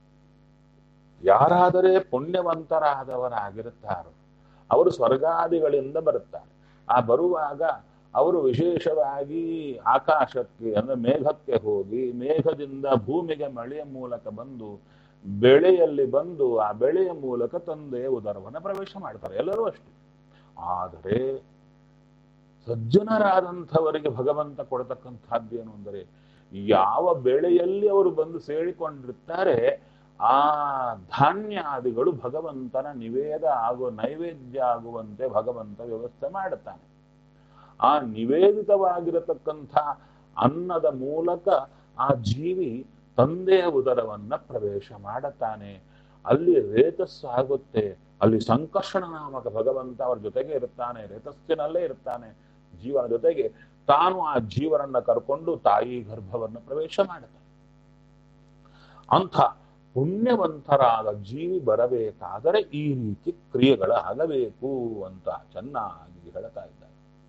ಯಾರಾದರೆ ಪುಣ್ಯವಂತರಾದವರಾಗಿರುತ್ತಾರೋ ಅವರು ಸ್ವರ್ಗಾದಿಗಳಿಂದ ಬರುತ್ತಾರೆ ಆ ಬರುವಾಗ ಅವರು ವಿಶೇಷವಾಗಿ ಆಕಾಶಕ್ಕೆ ಅಂದ್ರೆ ಮೇಘಕ್ಕೆ ಹೋಗಿ ಮೇಘದಿಂದ ಭೂಮಿಗೆ ಮಳೆಯ ಮೂಲಕ ಬಂದು ಬೆಳೆಯಲ್ಲಿ ಬಂದು ಆ ಬೆಳೆಯ ಮೂಲಕ ತಂದೆ ಉದರವನ್ನು ಪ್ರವೇಶ ಮಾಡ್ತಾರೆ ಎಲ್ಲರೂ ಅಷ್ಟೇ ಆದರೆ ಸಜ್ಜನರಾದಂಥವರಿಗೆ ಭಗವಂತ ಕೊಡತಕ್ಕಂಥದ್ದೇನು ಅಂದರೆ ಯಾವ ಬೆಳೆಯಲ್ಲಿ ಅವರು ಬಂದು ಸೇರಿಕೊಂಡಿರ್ತಾರೆ ಆ ಧಾನ್ಯಾದಿಗಳು ಭಗವಂತನ ನಿವೇದ ಆಗುವ ನೈವೇದ್ಯ ಆಗುವಂತೆ ಭಗವಂತ ವ್ಯವಸ್ಥೆ ಮಾಡುತ್ತಾನೆ ಆ ನಿವೇದಿತವಾಗಿರತಕ್ಕಂಥ ಅನ್ನದ ಮೂಲಕ ಆ ಜೀವಿ ತಂದೆಯ ಉದರವನ್ನ ಪ್ರವೇಶ ಮಾಡುತ್ತಾನೆ ಅಲ್ಲಿ ರೇತಸ್ಸಾಗುತ್ತೆ ಅಲ್ಲಿ ಸಂಕರ್ಷಣ ನಾಮಕ ಭಗವಂತ ಅವರ ಜೊತೆಗೆ ಇರುತ್ತಾನೆ ರೇತಸ್ಸಿನಲ್ಲೇ ಇರ್ತಾನೆ ಜೀವನ ಜೊತೆಗೆ ತಾನು ಆ ಜೀವನನ್ನ ಕರ್ಕೊಂಡು ತಾಯಿ ಗರ್ಭವನ್ನು ಪ್ರವೇಶ ಮಾಡುತ್ತಾನೆ ಅಂಥ ಪುಣ್ಯವಂತರಾದ ಜೀವಿ ಬರಬೇಕಾದರೆ ಈ ರೀತಿ ಕ್ರಿಯೆಗಳು ಆಗಬೇಕು ಅಂತ ಚೆನ್ನಾಗಿ ಹೇಳ್ತಾ ಇದ್ದಾರೆ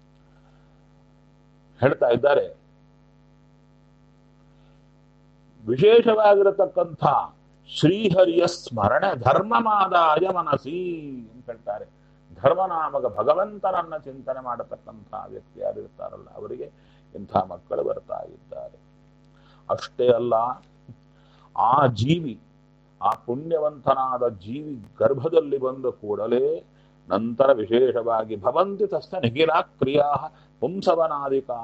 ಹೇಳ್ತಾ ಇದ್ದಾರೆ ವಿಶೇಷವಾಗಿರತಕ್ಕಂಥ ಶ್ರೀಹರಿಯ ಸ್ಮರಣೆ ಧರ್ಮಮಾದಾಯ ಮನಸಿ ಅಂತ ಹೇಳ್ತಾರೆ ಧರ್ಮನಾಮಕ ಭಗವಂತನನ್ನ ಚಿಂತನೆ ಮಾಡತಕ್ಕಂಥ ವ್ಯಕ್ತಿ ಯಾರು ಇರ್ತಾರಲ್ಲ ಅವರಿಗೆ ಇಂಥ ಮಕ್ಕಳು ಬರ್ತಾ ಇದ್ದಾರೆ ಅಷ್ಟೇ ಅಲ್ಲ ಆ ಜೀವಿ ಆ ಪುಣ್ಯವಂತನಾದ ಜೀವಿ ಗರ್ಭದಲ್ಲಿ ಬಂದ ಕೂಡಲೇ ನಂತರ ವಿಶೇಷವಾಗಿ ಭವಂತಿ ತಸ್ಯ ನಿಖಿಲ ಕ್ರಿಯಾ ಪುಂಸವನಾದಿಕಾ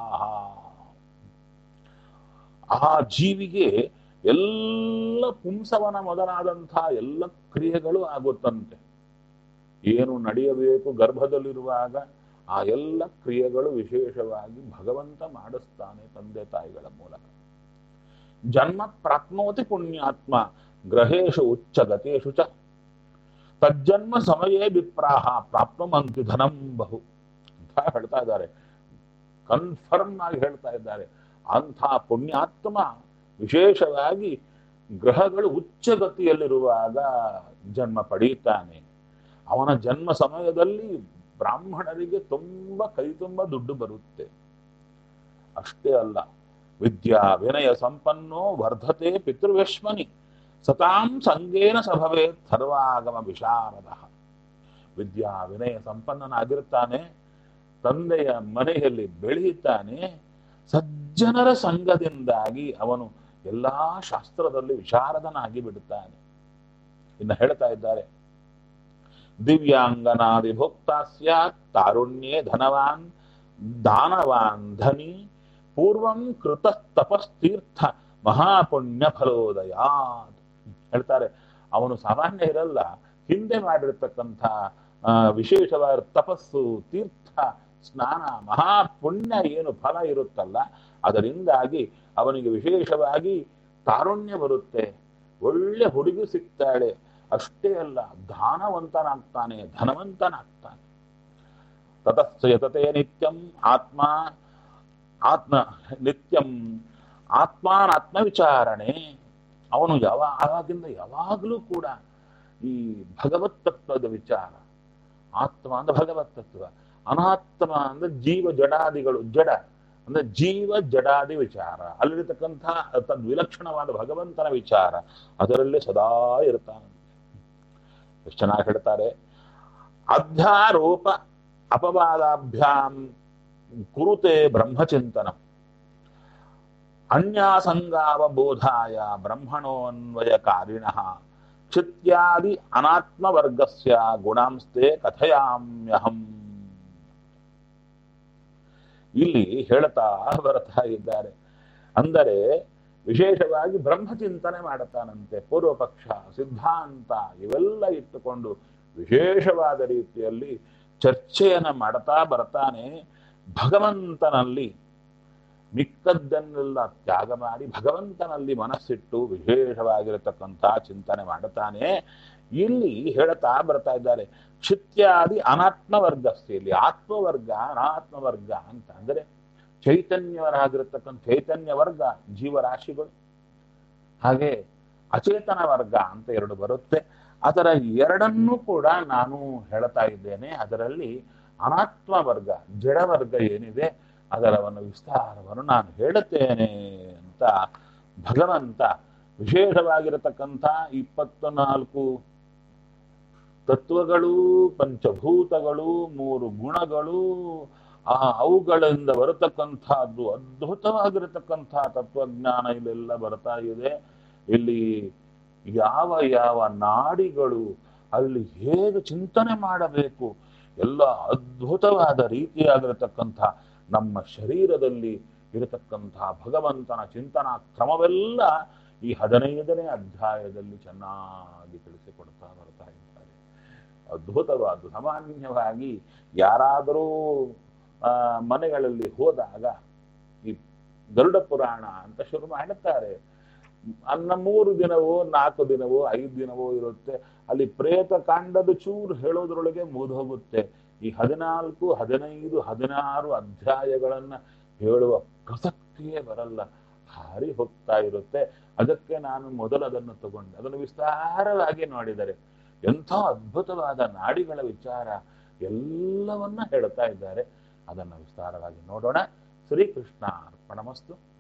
ಆ ಜೀವಿಗೆ ಎಲ್ಲ ಪುಂಸವನ ಮೊದಲಾದಂಥ ಎಲ್ಲ ಕ್ರಿಯೆಗಳು ಆಗುತ್ತಂತೆ ಏನು ನಡೆಯಬೇಕು ಗರ್ಭದಲ್ಲಿರುವಾಗ ಆ ಎಲ್ಲ ಕ್ರಿಯೆಗಳು ವಿಶೇಷವಾಗಿ ಭಗವಂತ ಮಾಡಿಸ್ತಾನೆ ತಂದೆ ತಾಯಿಗಳ ಮೂಲಕ ಜನ್ಮ ಪ್ರಾಪ್ನೋತಿ ಪುಣ್ಯಾತ್ಮ ಗ್ರಹೇಶು ಉಚ್ಚ ಗತೇಶು ಚ ತಜ್ಜನ್ಮ ಸಮಯೇ ವಿಪ್ರಾಹ ಪ್ರಾಪ್ನುಮಂತಿ ಧನಂ ಬಹು ಅಂತ ಹೇಳ್ತಾ ಇದ್ದಾರೆ ಕನ್ಫರ್ಮ್ ಆಗಿ ಹೇಳ್ತಾ ಇದ್ದಾರೆ ಅಂಥ ಪುಣ್ಯಾತ್ಮ ವಿಶೇಷವಾಗಿ ಗ್ರಹಗಳು ಉಚ್ಚಗತಿಯಲ್ಲಿರುವಾಗ ಜನ್ಮ ಪಡೆಯುತ್ತಾನೆ ಅವನ ಜನ್ಮ ಸಮಯದಲ್ಲಿ ಬ್ರಾಹ್ಮಣರಿಗೆ ತುಂಬ ಕೈ ತುಂಬ ದುಡ್ಡು ಬರುತ್ತೆ ಅಷ್ಟೇ ಅಲ್ಲ ವಿದ್ಯಾ ವಿನಯ ಸಂಪನ್ನೋ ವರ್ಧತೆ ಪಿತೃವ್ಯಶ್ಮನಿ ಸತಾಂ ಸಂಗೇನ ಸಭವೇ ಸರ್ವಾಗಮ ವಿಶಾರದ ವಿದ್ಯಾ ವಿನಯ ಸಂಪನ್ನನಾಗಿರ್ತಾನೆ ತಂದೆಯ ಮನೆಯಲ್ಲಿ ಬೆಳೆಯುತ್ತಾನೆ ಸಜ್ಜನರ ಸಂಘದಿಂದಾಗಿ ಅವನು ಎಲ್ಲಾ ಶಾಸ್ತ್ರದಲ್ಲಿ ವಿಶಾರದನಾಗಿ ಬಿಡುತ್ತಾನೆ ಇನ್ನು ಹೇಳ್ತಾ ಇದ್ದಾರೆ ದಿವ್ಯಾಂಗನಾದಿ ಭೋಕ್ತ ಸ್ಯಾತ್ ತಾರುಣ್ಯೇ ಧನವಾನ್ ದಾನವಾನ್ ಧನಿ ಪೂರ್ವಂ ಕೃತ ತಪಸ್ತೀರ್ಥ ಮಹಾಪುಣ್ಯ ಫಲೋದಯಾತ್ ಹೇಳ್ತಾರೆ ಅವನು ಸಾಮಾನ್ಯ ಇರಲ್ಲ ಹಿಂದೆ ಮಾಡಿರ್ತಕ್ಕಂಥ ಆ, ವಿಶೇಷವಾದ ತಪಸ್ಸು ತೀರ್ಥ ಸ್ನಾನ ಮಹಾಪುಣ್ಯ ಏನು ಫಲ ಇರುತ್ತಲ್ಲ ಅದರಿಂದಾಗಿ ಅವನಿಗೆ ವಿಶೇಷವಾಗಿ ತಾರುಣ್ಯ ಬರುತ್ತೆ ಒಳ್ಳೆ ಹುಡುಗಿ ಸಿಗ್ತಾಳೆ ಅಷ್ಟೇ ಅಲ್ಲ ದಾನವಂತನಾಗ್ತಾನೆ ಧನವಂತನಾಗ್ತಾನೆ ತತಸ್ಸ ಯತತೆ ನಿತ್ಯಂ ಆತ್ಮ ಆತ್ಮ ನಿತ್ಯಂ ಆತ್ಮಾನಾತ್ಮ ವಿಚಾರಣೆ ಅವನು ಯಾವ ಆವಾಗಿಂದ ಯಾವಾಗಲೂ ಕೂಡ ಈ ಭಗವತ್ ತತ್ವದ ವಿಚಾರ ಆತ್ಮ ಅಂದ್ರೆ ಭಗವತ್ ತತ್ವ ಅನಾತ್ಮ ಅಂದ್ರೆ ಜೀವ ಜಡಾದಿಗಳು ಜಡ ಅಂದ್ರೆ ಜೀವ ಜಡಾದಿ ವಿಚಾರ ಅಲ್ಲಿರತಕ್ಕಂಥ ತದ್ವಿಲಕ್ಷಣವಾದ ಭಗವಂತನ ವಿಚಾರ ಅದರಲ್ಲಿ ಸದಾ ಇರ್ತಾನೆ ಎಷ್ಟು ಚೆನ್ನಾಗಿ ಹೇಳ್ತಾರೆ ಅಧ್ಯಾರೋಪ ಅಪವಾದಾಭ್ಯಾಂ ಕುರುತೆ ಬ್ರಹ್ಮಚಿಂತನ ಅನ್ಯಾಸಂಗಾವಬೋಧಾಯ ಬ್ರಹ್ಮಣೋನ್ವಯ ಕಾರಿಣಃ ಚಿತ್ಯಾದಿ ಅನಾತ್ಮವರ್ಗಸ್ಯ ಗುಣಾಂಸ್ತೆ ಕಥಯಾಮ್ಯಹಂ ಇಲ್ಲಿ ಹೇಳ್ತಾ ಬರ್ತಾ ಇದ್ದಾರೆ ಅಂದರೆ ವಿಶೇಷವಾಗಿ ಬ್ರಹ್ಮಚಿಂತನೆ ಮಾಡುತ್ತಾನಂತೆ ಪೂರ್ವ ಪಕ್ಷ ಸಿದ್ಧಾಂತ ಇವೆಲ್ಲ ಇಟ್ಟುಕೊಂಡು ವಿಶೇಷವಾದ ರೀತಿಯಲ್ಲಿ ಚರ್ಚೆಯನ್ನು ಮಾಡ್ತಾ ಬರ್ತಾನೆ ಭಗವಂತನಲ್ಲಿ ಮಿಕ್ಕದ್ದನ್ನೆಲ್ಲ ತ್ಯಾಗ ಮಾಡಿ ಭಗವಂತನಲ್ಲಿ ಮನಸ್ಸಿಟ್ಟು ವಿಶೇಷವಾಗಿರತಕ್ಕಂಥ ಚಿಂತನೆ ಮಾಡುತ್ತಾನೆ ಇಲ್ಲಿ ಹೇಳ್ತಾ ಬರ್ತಾ ಇದ್ದಾರೆ ಕ್ಷಿತ್ಯಾದಿ ಅನಾತ್ಮ ವರ್ಗಸ್ಥೆ ಇಲ್ಲಿ ಆತ್ಮವರ್ಗ ಅನಾತ್ಮ ವರ್ಗ ಅಂತ ಅಂದರೆ ಚೈತನ್ಯವರಾಗಿರತಕ್ಕಂಥ ಚೈತನ್ಯ ವರ್ಗ ಜೀವರಾಶಿಗಳು ಹಾಗೆ ಅಚೇತನ ವರ್ಗ ಅಂತ ಎರಡು ಬರುತ್ತೆ ಅದರ ಎರಡನ್ನೂ ಕೂಡ ನಾನು ಹೇಳ್ತಾ ಇದ್ದೇನೆ ಅದರಲ್ಲಿ ಅನಾತ್ಮ ವರ್ಗ ಜಡ ವರ್ಗ ಏನಿದೆ ಅದರ ಒಂದು ವಿಸ್ತಾರವನ್ನು ನಾನು ಹೇಳುತ್ತೇನೆ ಅಂತ ಭಗವಂತ ವಿಶೇಷವಾಗಿರತಕ್ಕಂಥ ಇಪ್ಪತ್ತು ನಾಲ್ಕು ತತ್ವಗಳು ಪಂಚಭೂತಗಳು ಮೂರು ಗುಣಗಳು ಆ ಅವುಗಳಿಂದ ಬರತಕ್ಕಂಥದ್ದು ಅದ್ಭುತವಾಗಿರತಕ್ಕಂಥ ತತ್ವಜ್ಞಾನ ಇಲ್ಲೆಲ್ಲ ಬರ್ತಾ ಇದೆ ಇಲ್ಲಿ ಯಾವ ಯಾವ ನಾಡಿಗಳು ಅಲ್ಲಿ ಹೇಗೆ ಚಿಂತನೆ ಮಾಡಬೇಕು ಎಲ್ಲ ಅದ್ಭುತವಾದ ರೀತಿಯಾಗಿರತಕ್ಕಂಥ ನಮ್ಮ ಶರೀರದಲ್ಲಿ ಇರತಕ್ಕಂಥ ಭಗವಂತನ ಚಿಂತನಾ ಕ್ರಮವೆಲ್ಲ ಈ ಹದಿನೈದನೇ ಅಧ್ಯಾಯದಲ್ಲಿ ಚೆನ್ನಾಗಿ ತಿಳಿಸಿಕೊಡ್ತಾ ಬರ್ತಾ ಇದ್ದಾರೆ ಅದ್ಭುತವಾದ್ದು ಸಾಮಾನ್ಯವಾಗಿ ಯಾರಾದರೂ ಆ, ಮನೆಗಳಲ್ಲಿ ಹೋದಾಗ ಈ ಗರುಡ ಪುರಾಣ ಅಂತ ಶುರು ಮಾಡುತ್ತಾರೆ ಅನ್ನ ಮೂರು ದಿನವೋ ನಾಲ್ಕು ದಿನವೋ ಐದು ದಿನವೋ ಇರುತ್ತೆ ಅಲ್ಲಿ ಪ್ರೇತ ಕಾಂಡದ ಚೂರು ಹೇಳೋದ್ರೊಳಗೆ ಮುಗಿದೋಗುತ್ತೆ ಈ ಹದಿನಾಲ್ಕು ಹದಿನೈದು ಹದಿನಾರು ಅಧ್ಯಾಯಗಳನ್ನ ಹೇಳುವ ಪ್ರಸಕ್ತಿಯೇ ಬರಲ್ಲ ಹಾರಿ ಹೋಗ್ತಾ ಇರುತ್ತೆ ಅದಕ್ಕೆ ನಾನು ಮೊದಲು ಅದನ್ನು ತಗೊಂಡೆ ಅದನ್ನು ವಿಸ್ತಾರವಾಗಿ ನೋಡಿದರೆ ಎಂಥ ಅದ್ಭುತವಾದ ನಾಡಿಗಳ ವಿಚಾರ ಎಲ್ಲವನ್ನ ಹೇಳ್ತಾ ಇದ್ದಾರೆ ಅದನ್ನು ವಿಸ್ತಾರವಾಗಿ ನೋಡೋಣ ಶ್ರೀಕೃಷ್ಣ ಅರ್ಪಣಮಸ್ತು